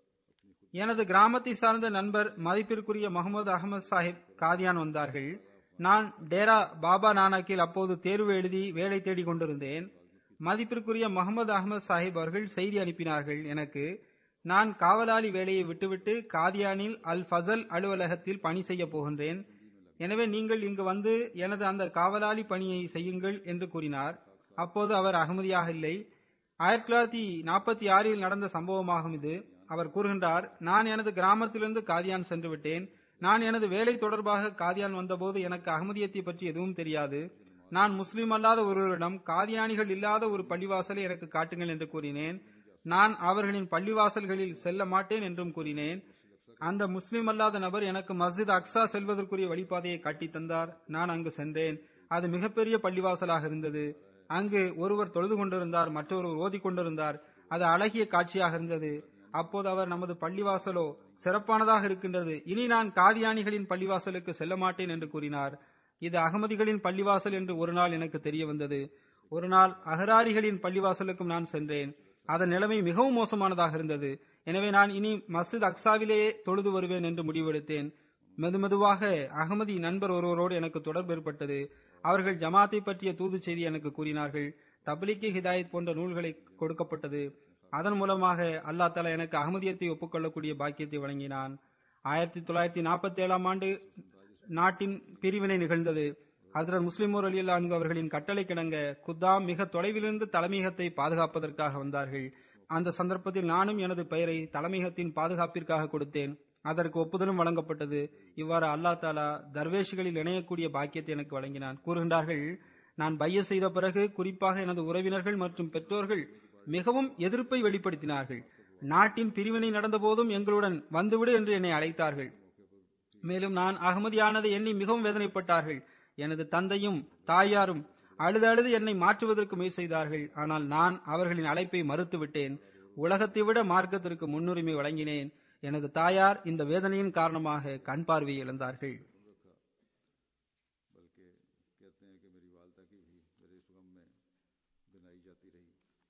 எனது கிராமத்தை சார்ந்த நண்பர் மதிப்பிற்குரிய முகமது அகமது சாஹிப் காதியான் வந்தார்கள் நான் டேரா பாபா நானக்கில் அப்போது தேர்வு எழுதி வேலை தேடிக் கொண்டிருந்தேன் மதிப்பிற்குரிய முகமது அகமது சாஹிப் அவர்கள் செய்தி அனுப்பினார்கள் எனக்கு நான் காவலாளி வேலையை விட்டுவிட்டு காதியானில் அல் ஃபசல் அலுவலகத்தில் பணி செய்ய போகின்றேன் எனவே நீங்கள் இங்கு வந்து எனது அந்த காவலாளி பணியை செய்யுங்கள் என்று கூறினார் அப்போது அவர் அகமதியாக இல்லை ஆயிரத்தி தொள்ளாயிரத்தி நாற்பத்தி ஆறில் நடந்த சம்பவமாகும் இது அவர் கூறுகின்றார் நான் எனது கிராமத்திலிருந்து காதியான் சென்று விட்டேன் நான் எனது வேலை தொடர்பாக காதியான் வந்தபோது எனக்கு அகமதியத்தை பற்றி எதுவும் தெரியாது நான் முஸ்லீம் அல்லாத ஒருவரிடம் காதியானிகள் இல்லாத ஒரு பள்ளிவாசலை எனக்கு காட்டுங்கள் என்று கூறினேன் நான் அவர்களின் பள்ளிவாசல்களில் செல்ல மாட்டேன் என்றும் கூறினேன் அந்த முஸ்லிம் அல்லாத நபர் எனக்கு மஸ்ஜித் அக்ஸா செல்வதற்குரிய வழிபாதையை காட்டித் தந்தார் நான் அங்கு சென்றேன் அது மிகப்பெரிய பள்ளிவாசலாக இருந்தது அங்கு ஒருவர் தொழுது கொண்டிருந்தார் மற்றொருவர் ஓதிக் கொண்டிருந்தார் அது அழகிய காட்சியாக இருந்தது அப்போது அவர் நமது பள்ளிவாசலோ சிறப்பானதாக இருக்கின்றது இனி நான் காதியானிகளின் பள்ளிவாசலுக்கு செல்ல மாட்டேன் என்று கூறினார் இது அகமதிகளின் பள்ளிவாசல் என்று ஒரு நாள் எனக்கு தெரிய வந்தது ஒரு நாள் அகராரிகளின் பள்ளிவாசலுக்கும் நான் சென்றேன் அதன் நிலைமை மிகவும் மோசமானதாக இருந்தது எனவே நான் இனி மஸ்ஜித் அக்ஸாவிலேயே தொழுது வருவேன் என்று முடிவெடுத்தேன் மெதுமெதுவாக அகமதி நண்பர் ஒருவரோடு எனக்கு தொடர்பு ஏற்பட்டது அவர்கள் ஜமாத்தை பற்றிய தூது செய்தி எனக்கு கூறினார்கள் தப்லிக்கி ஹிதாயத் போன்ற நூல்களை கொடுக்கப்பட்டது அதன் மூலமாக அல்லா தலா எனக்கு அகமதியத்தை ஒப்புக்கொள்ளக்கூடிய பாக்கியத்தை வழங்கினான் ஆயிரத்தி தொள்ளாயிரத்தி நாற்பத்தி ஏழாம் ஆண்டு நாட்டின் பிரிவினை நிகழ்ந்தது ஹசரத் முஸ்லிமோர் அலி அல்லாஹ் அவர்களின் கட்டளை கிடங்க குத்தாம் மிக தொலைவிலிருந்து தலைமையகத்தை பாதுகாப்பதற்காக வந்தார்கள் அந்த சந்தர்ப்பத்தில் நானும் எனது பெயரை தலைமையகத்தின் பாதுகாப்பிற்காக கொடுத்தேன் அதற்கு ஒப்புதலும் வழங்கப்பட்டது இவ்வாறு அல்லா தாலா தர்வேஷிகளில் இணையக்கூடிய பாக்கியத்தை எனக்கு வழங்கினான் கூறுகின்றார்கள் நான் பைய செய்த பிறகு குறிப்பாக எனது உறவினர்கள் மற்றும் பெற்றோர்கள் மிகவும் எதிர்ப்பை வெளிப்படுத்தினார்கள் நாட்டின் பிரிவினை நடந்தபோதும் எங்களுடன் வந்துவிடு என்று என்னை அழைத்தார்கள் மேலும் நான் அகமதியானதை எண்ணி மிகவும் வேதனைப்பட்டார்கள் எனது தந்தையும் தாயாரும் அழுது அழுது என்னை மாற்றுவதற்கு முயற்சி செய்தார்கள் ஆனால் நான் அவர்களின் அழைப்பை மறுத்துவிட்டேன் உலகத்தை விட மார்க்கத்திற்கு முன்னுரிமை வழங்கினேன் எனது தாயார் இந்த வேதனையின் காரணமாக கண் பார்வையை இழந்தார்கள் बल्कि कहते हैं कि मेरी वालदा की भी मेरे इस गम में बिनाई जाती रही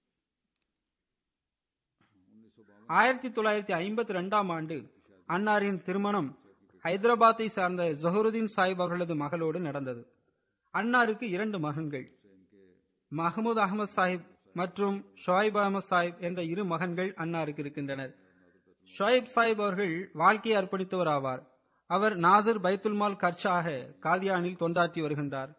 उन्नीस सौ बावन ஆயிரத்தி தொள்ளாயிரத்தி ஐம்பத்தி ரெண்டாம் ஆண்டு அன்னாரின் திருமணம் ஹைதராபாத்தை சார்ந்த ஜஹருதீன் சாஹிப் அவர்களது மகளோடு நடந்தது அன்னாருக்கு இரண்டு மகன்கள் மஹமூத் அகமது சாஹிப் மற்றும் ஷோயப் அகமது சாஹிப் என்ற இரு மகன்கள் அன்னாருக்கு இருக்கின்றனர் ஷோயப் சாஹிப் அவர்கள் வாழ்க்கையை அர்ப்பணித்தவர் ஆவார் அவர் நாசர் பைத்துல்மால் கர்ச்சாக காதியானில் தொண்டாற்றி வருகின்றார்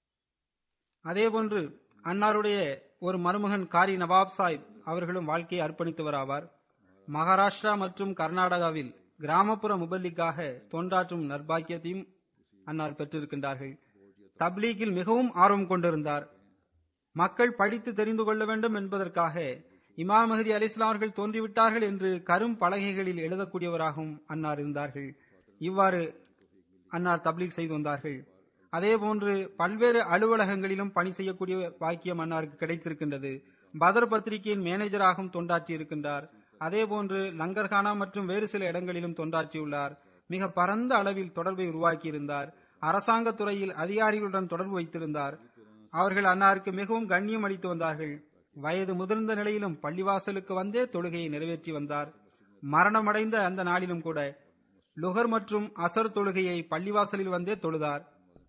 அதேபோன்று அன்னாருடைய ஒரு மருமகன் காரி நவாப் சாஹிப் அவர்களும் வாழ்க்கையை அர்ப்பணித்தவர் ஆவார் மகாராஷ்டிரா மற்றும் கர்நாடகாவில் கிராமப்புற முபல்லிக்காக தொண்டாற்றும் நற்பாக்கியத்தையும் அன்னார் பெற்றிருக்கின்றார்கள் தப்லீகில் மிகவும் ஆர்வம் கொண்டிருந்தார் மக்கள் படித்து தெரிந்து கொள்ள வேண்டும் என்பதற்காக இமாம் மஹதி அலிஸ்லாம் அவர்கள் தோன்றிவிட்டார்கள் என்று கரும் பலகைகளில் எழுதக்கூடியவராகவும் அன்னார் இருந்தார்கள் இவ்வாறு அன்னார் தப்லீக் செய்து வந்தார்கள் அதேபோன்று பல்வேறு அலுவலகங்களிலும் பணி செய்யக்கூடிய பாக்கியம் அன்னாருக்கு கிடைத்திருக்கின்றது பதர் பத்திரிகையின் மேனேஜராகவும் தொண்டாற்றி இருக்கின்றார் அதேபோன்று லங்கர்கானா மற்றும் வேறு சில இடங்களிலும் தொண்டாற்றியுள்ளார் மிக பரந்த அளவில் தொடர்பை உருவாக்கியிருந்தார் அரசாங்க துறையில் அதிகாரிகளுடன் தொடர்பு வைத்திருந்தார் அவர்கள் அன்னாருக்கு மிகவும் கண்ணியம் அளித்து வந்தார்கள் வயது முதிர்ந்த நிலையிலும் பள்ளிவாசலுக்கு வந்தே தொழுகையை நிறைவேற்றி வந்தார் மரணமடைந்த அந்த நாளிலும் கூட லுகர் மற்றும் அசர் தொழுகையை பள்ளிவாசலில் வந்தே தொழுதார்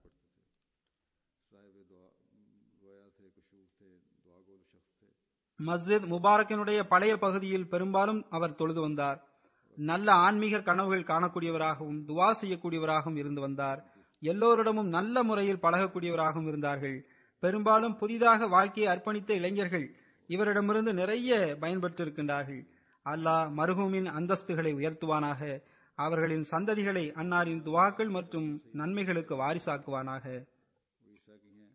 साहिब दुआ गोया थे कुशूफ थे दुआ गोल शख्स थे மஸ்ஜித் முபாரக்கினுடைய பழைய பகுதியில் பெரும்பாலும் அவர் தொழுது வந்தார் நல்ல ஆன்மீக கனவுகள் காணக்கூடியவராகவும் துவா செய்யக்கூடியவராகவும் இருந்து வந்தார் எல்லோரிடமும் நல்ல முறையில் பழகக்கூடியவராகவும் இருந்தார்கள் பெரும்பாலும் புதிதாக வாழ்க்கையை அர்ப்பணித்த இளைஞர்கள் இவரிடமிருந்து நிறைய பயன்பெற்றிருக்கின்றார்கள் அல்லாஹ் மருகூமின் அந்தஸ்துகளை உயர்த்துவானாக அவர்களின் சந்ததிகளை அன்னாரின் துவாக்கள் மற்றும் நன்மைகளுக்கு வாரிசாக்குவானாக ईसा की हैं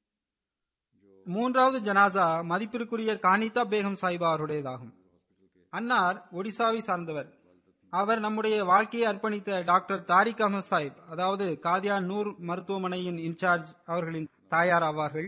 மூன்றாவது ஜனாசா மதிப்பிற்குரிய கானிதா பேகம் சாஹிபா அவருடையதாகும் அன்னார் ஒடிசாவை சார்ந்தவர் அவர் நம்முடைய வாழ்க்கையை அர்ப்பணித்த டாக்டர் தாரிக் அகமது சாஹிப் அதாவது காதியா நூர் மருத்துவமனையின் இன்சார்ஜ் அவர்களின் தாயார் ஆவார்கள்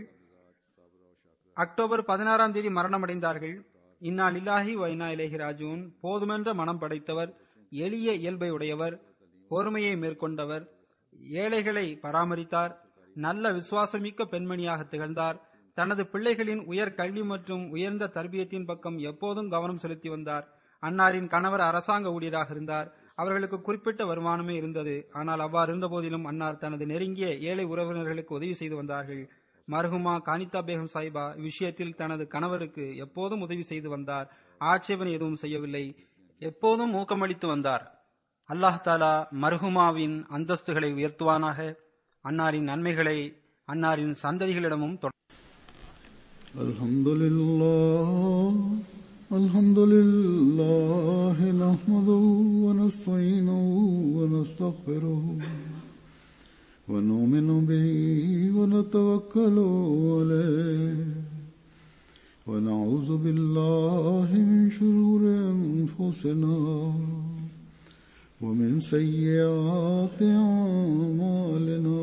அக்டோபர் பதினாறாம் தேதி மரணமடைந்தார்கள் இன்னா லில்லாஹி வைனா இலேஹி ராஜூன் போதுமென்ற மனம் படைத்தவர் எளிய இயல்பை உடையவர் பொறுமையை மேற்கொண்டவர் ஏழைகளை பராமரித்தார் நல்ல விசுவாசமிக்க பெண்மணியாக திகழ்ந்தார் தனது பிள்ளைகளின் உயர் கல்வி மற்றும் உயர்ந்த தர்பியத்தின் பக்கம் எப்போதும் கவனம் செலுத்தி வந்தார் அன்னாரின் கணவர் அரசாங்க ஊழியராக இருந்தார் அவர்களுக்கு குறிப்பிட்ட வருமானமே இருந்தது ஆனால் அவ்வாறு இருந்த போதிலும் அன்னார் தனது நெருங்கிய ஏழை உறவினர்களுக்கு உதவி செய்து வந்தார்கள் மர்ஹுமா கானிதா பேகம் சாஹிபா இவ்விஷயத்தில் தனது கணவருக்கு எப்போதும் உதவி செய்து வந்தார் ஆட்சேபனை எதுவும் செய்யவில்லை எப்போதும் ஊக்கமளித்து வந்தார் அல்லாஹ் தாலா மர்ஹுமாவின் அந்தஸ்துகளை உயர்த்துவானாக அன்னாரின் நன்மைகளை அன்னாரின் சந்ததிகளிடமும் தொடர் الحمد لله الحمد لله نحمده ونستعينه ونستغفره ونؤمن به ونتوكل عليه ونعوذ بالله من شرور أنفسنا ومن سيئات أعمالنا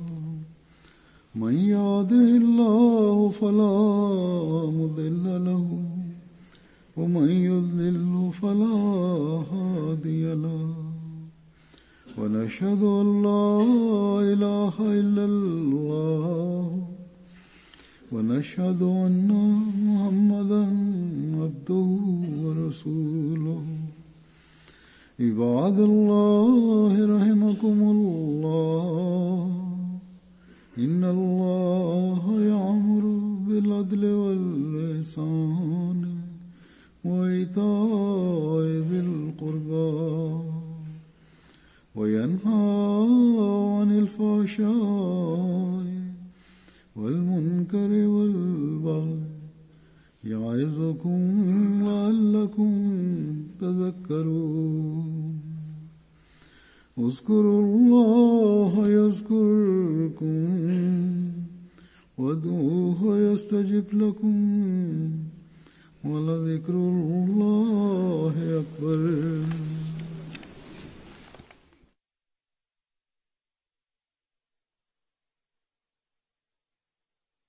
من يهده الله فلا مضل له ومن يضلل فلا هادي له ونشهد ان لا اله الا الله ونشهد ان محمدا عبده ورسوله عباد الله رحمكم الله إن الله يعمر بالعدل والإحسان وإيتاء ذي القربى وينهى عن الفحشاء والمنكر والبغي يعظكم لعلكم تذكرون اذكروا الله يذكركم وادعوه يستجب لكم ولذكر الله أكبر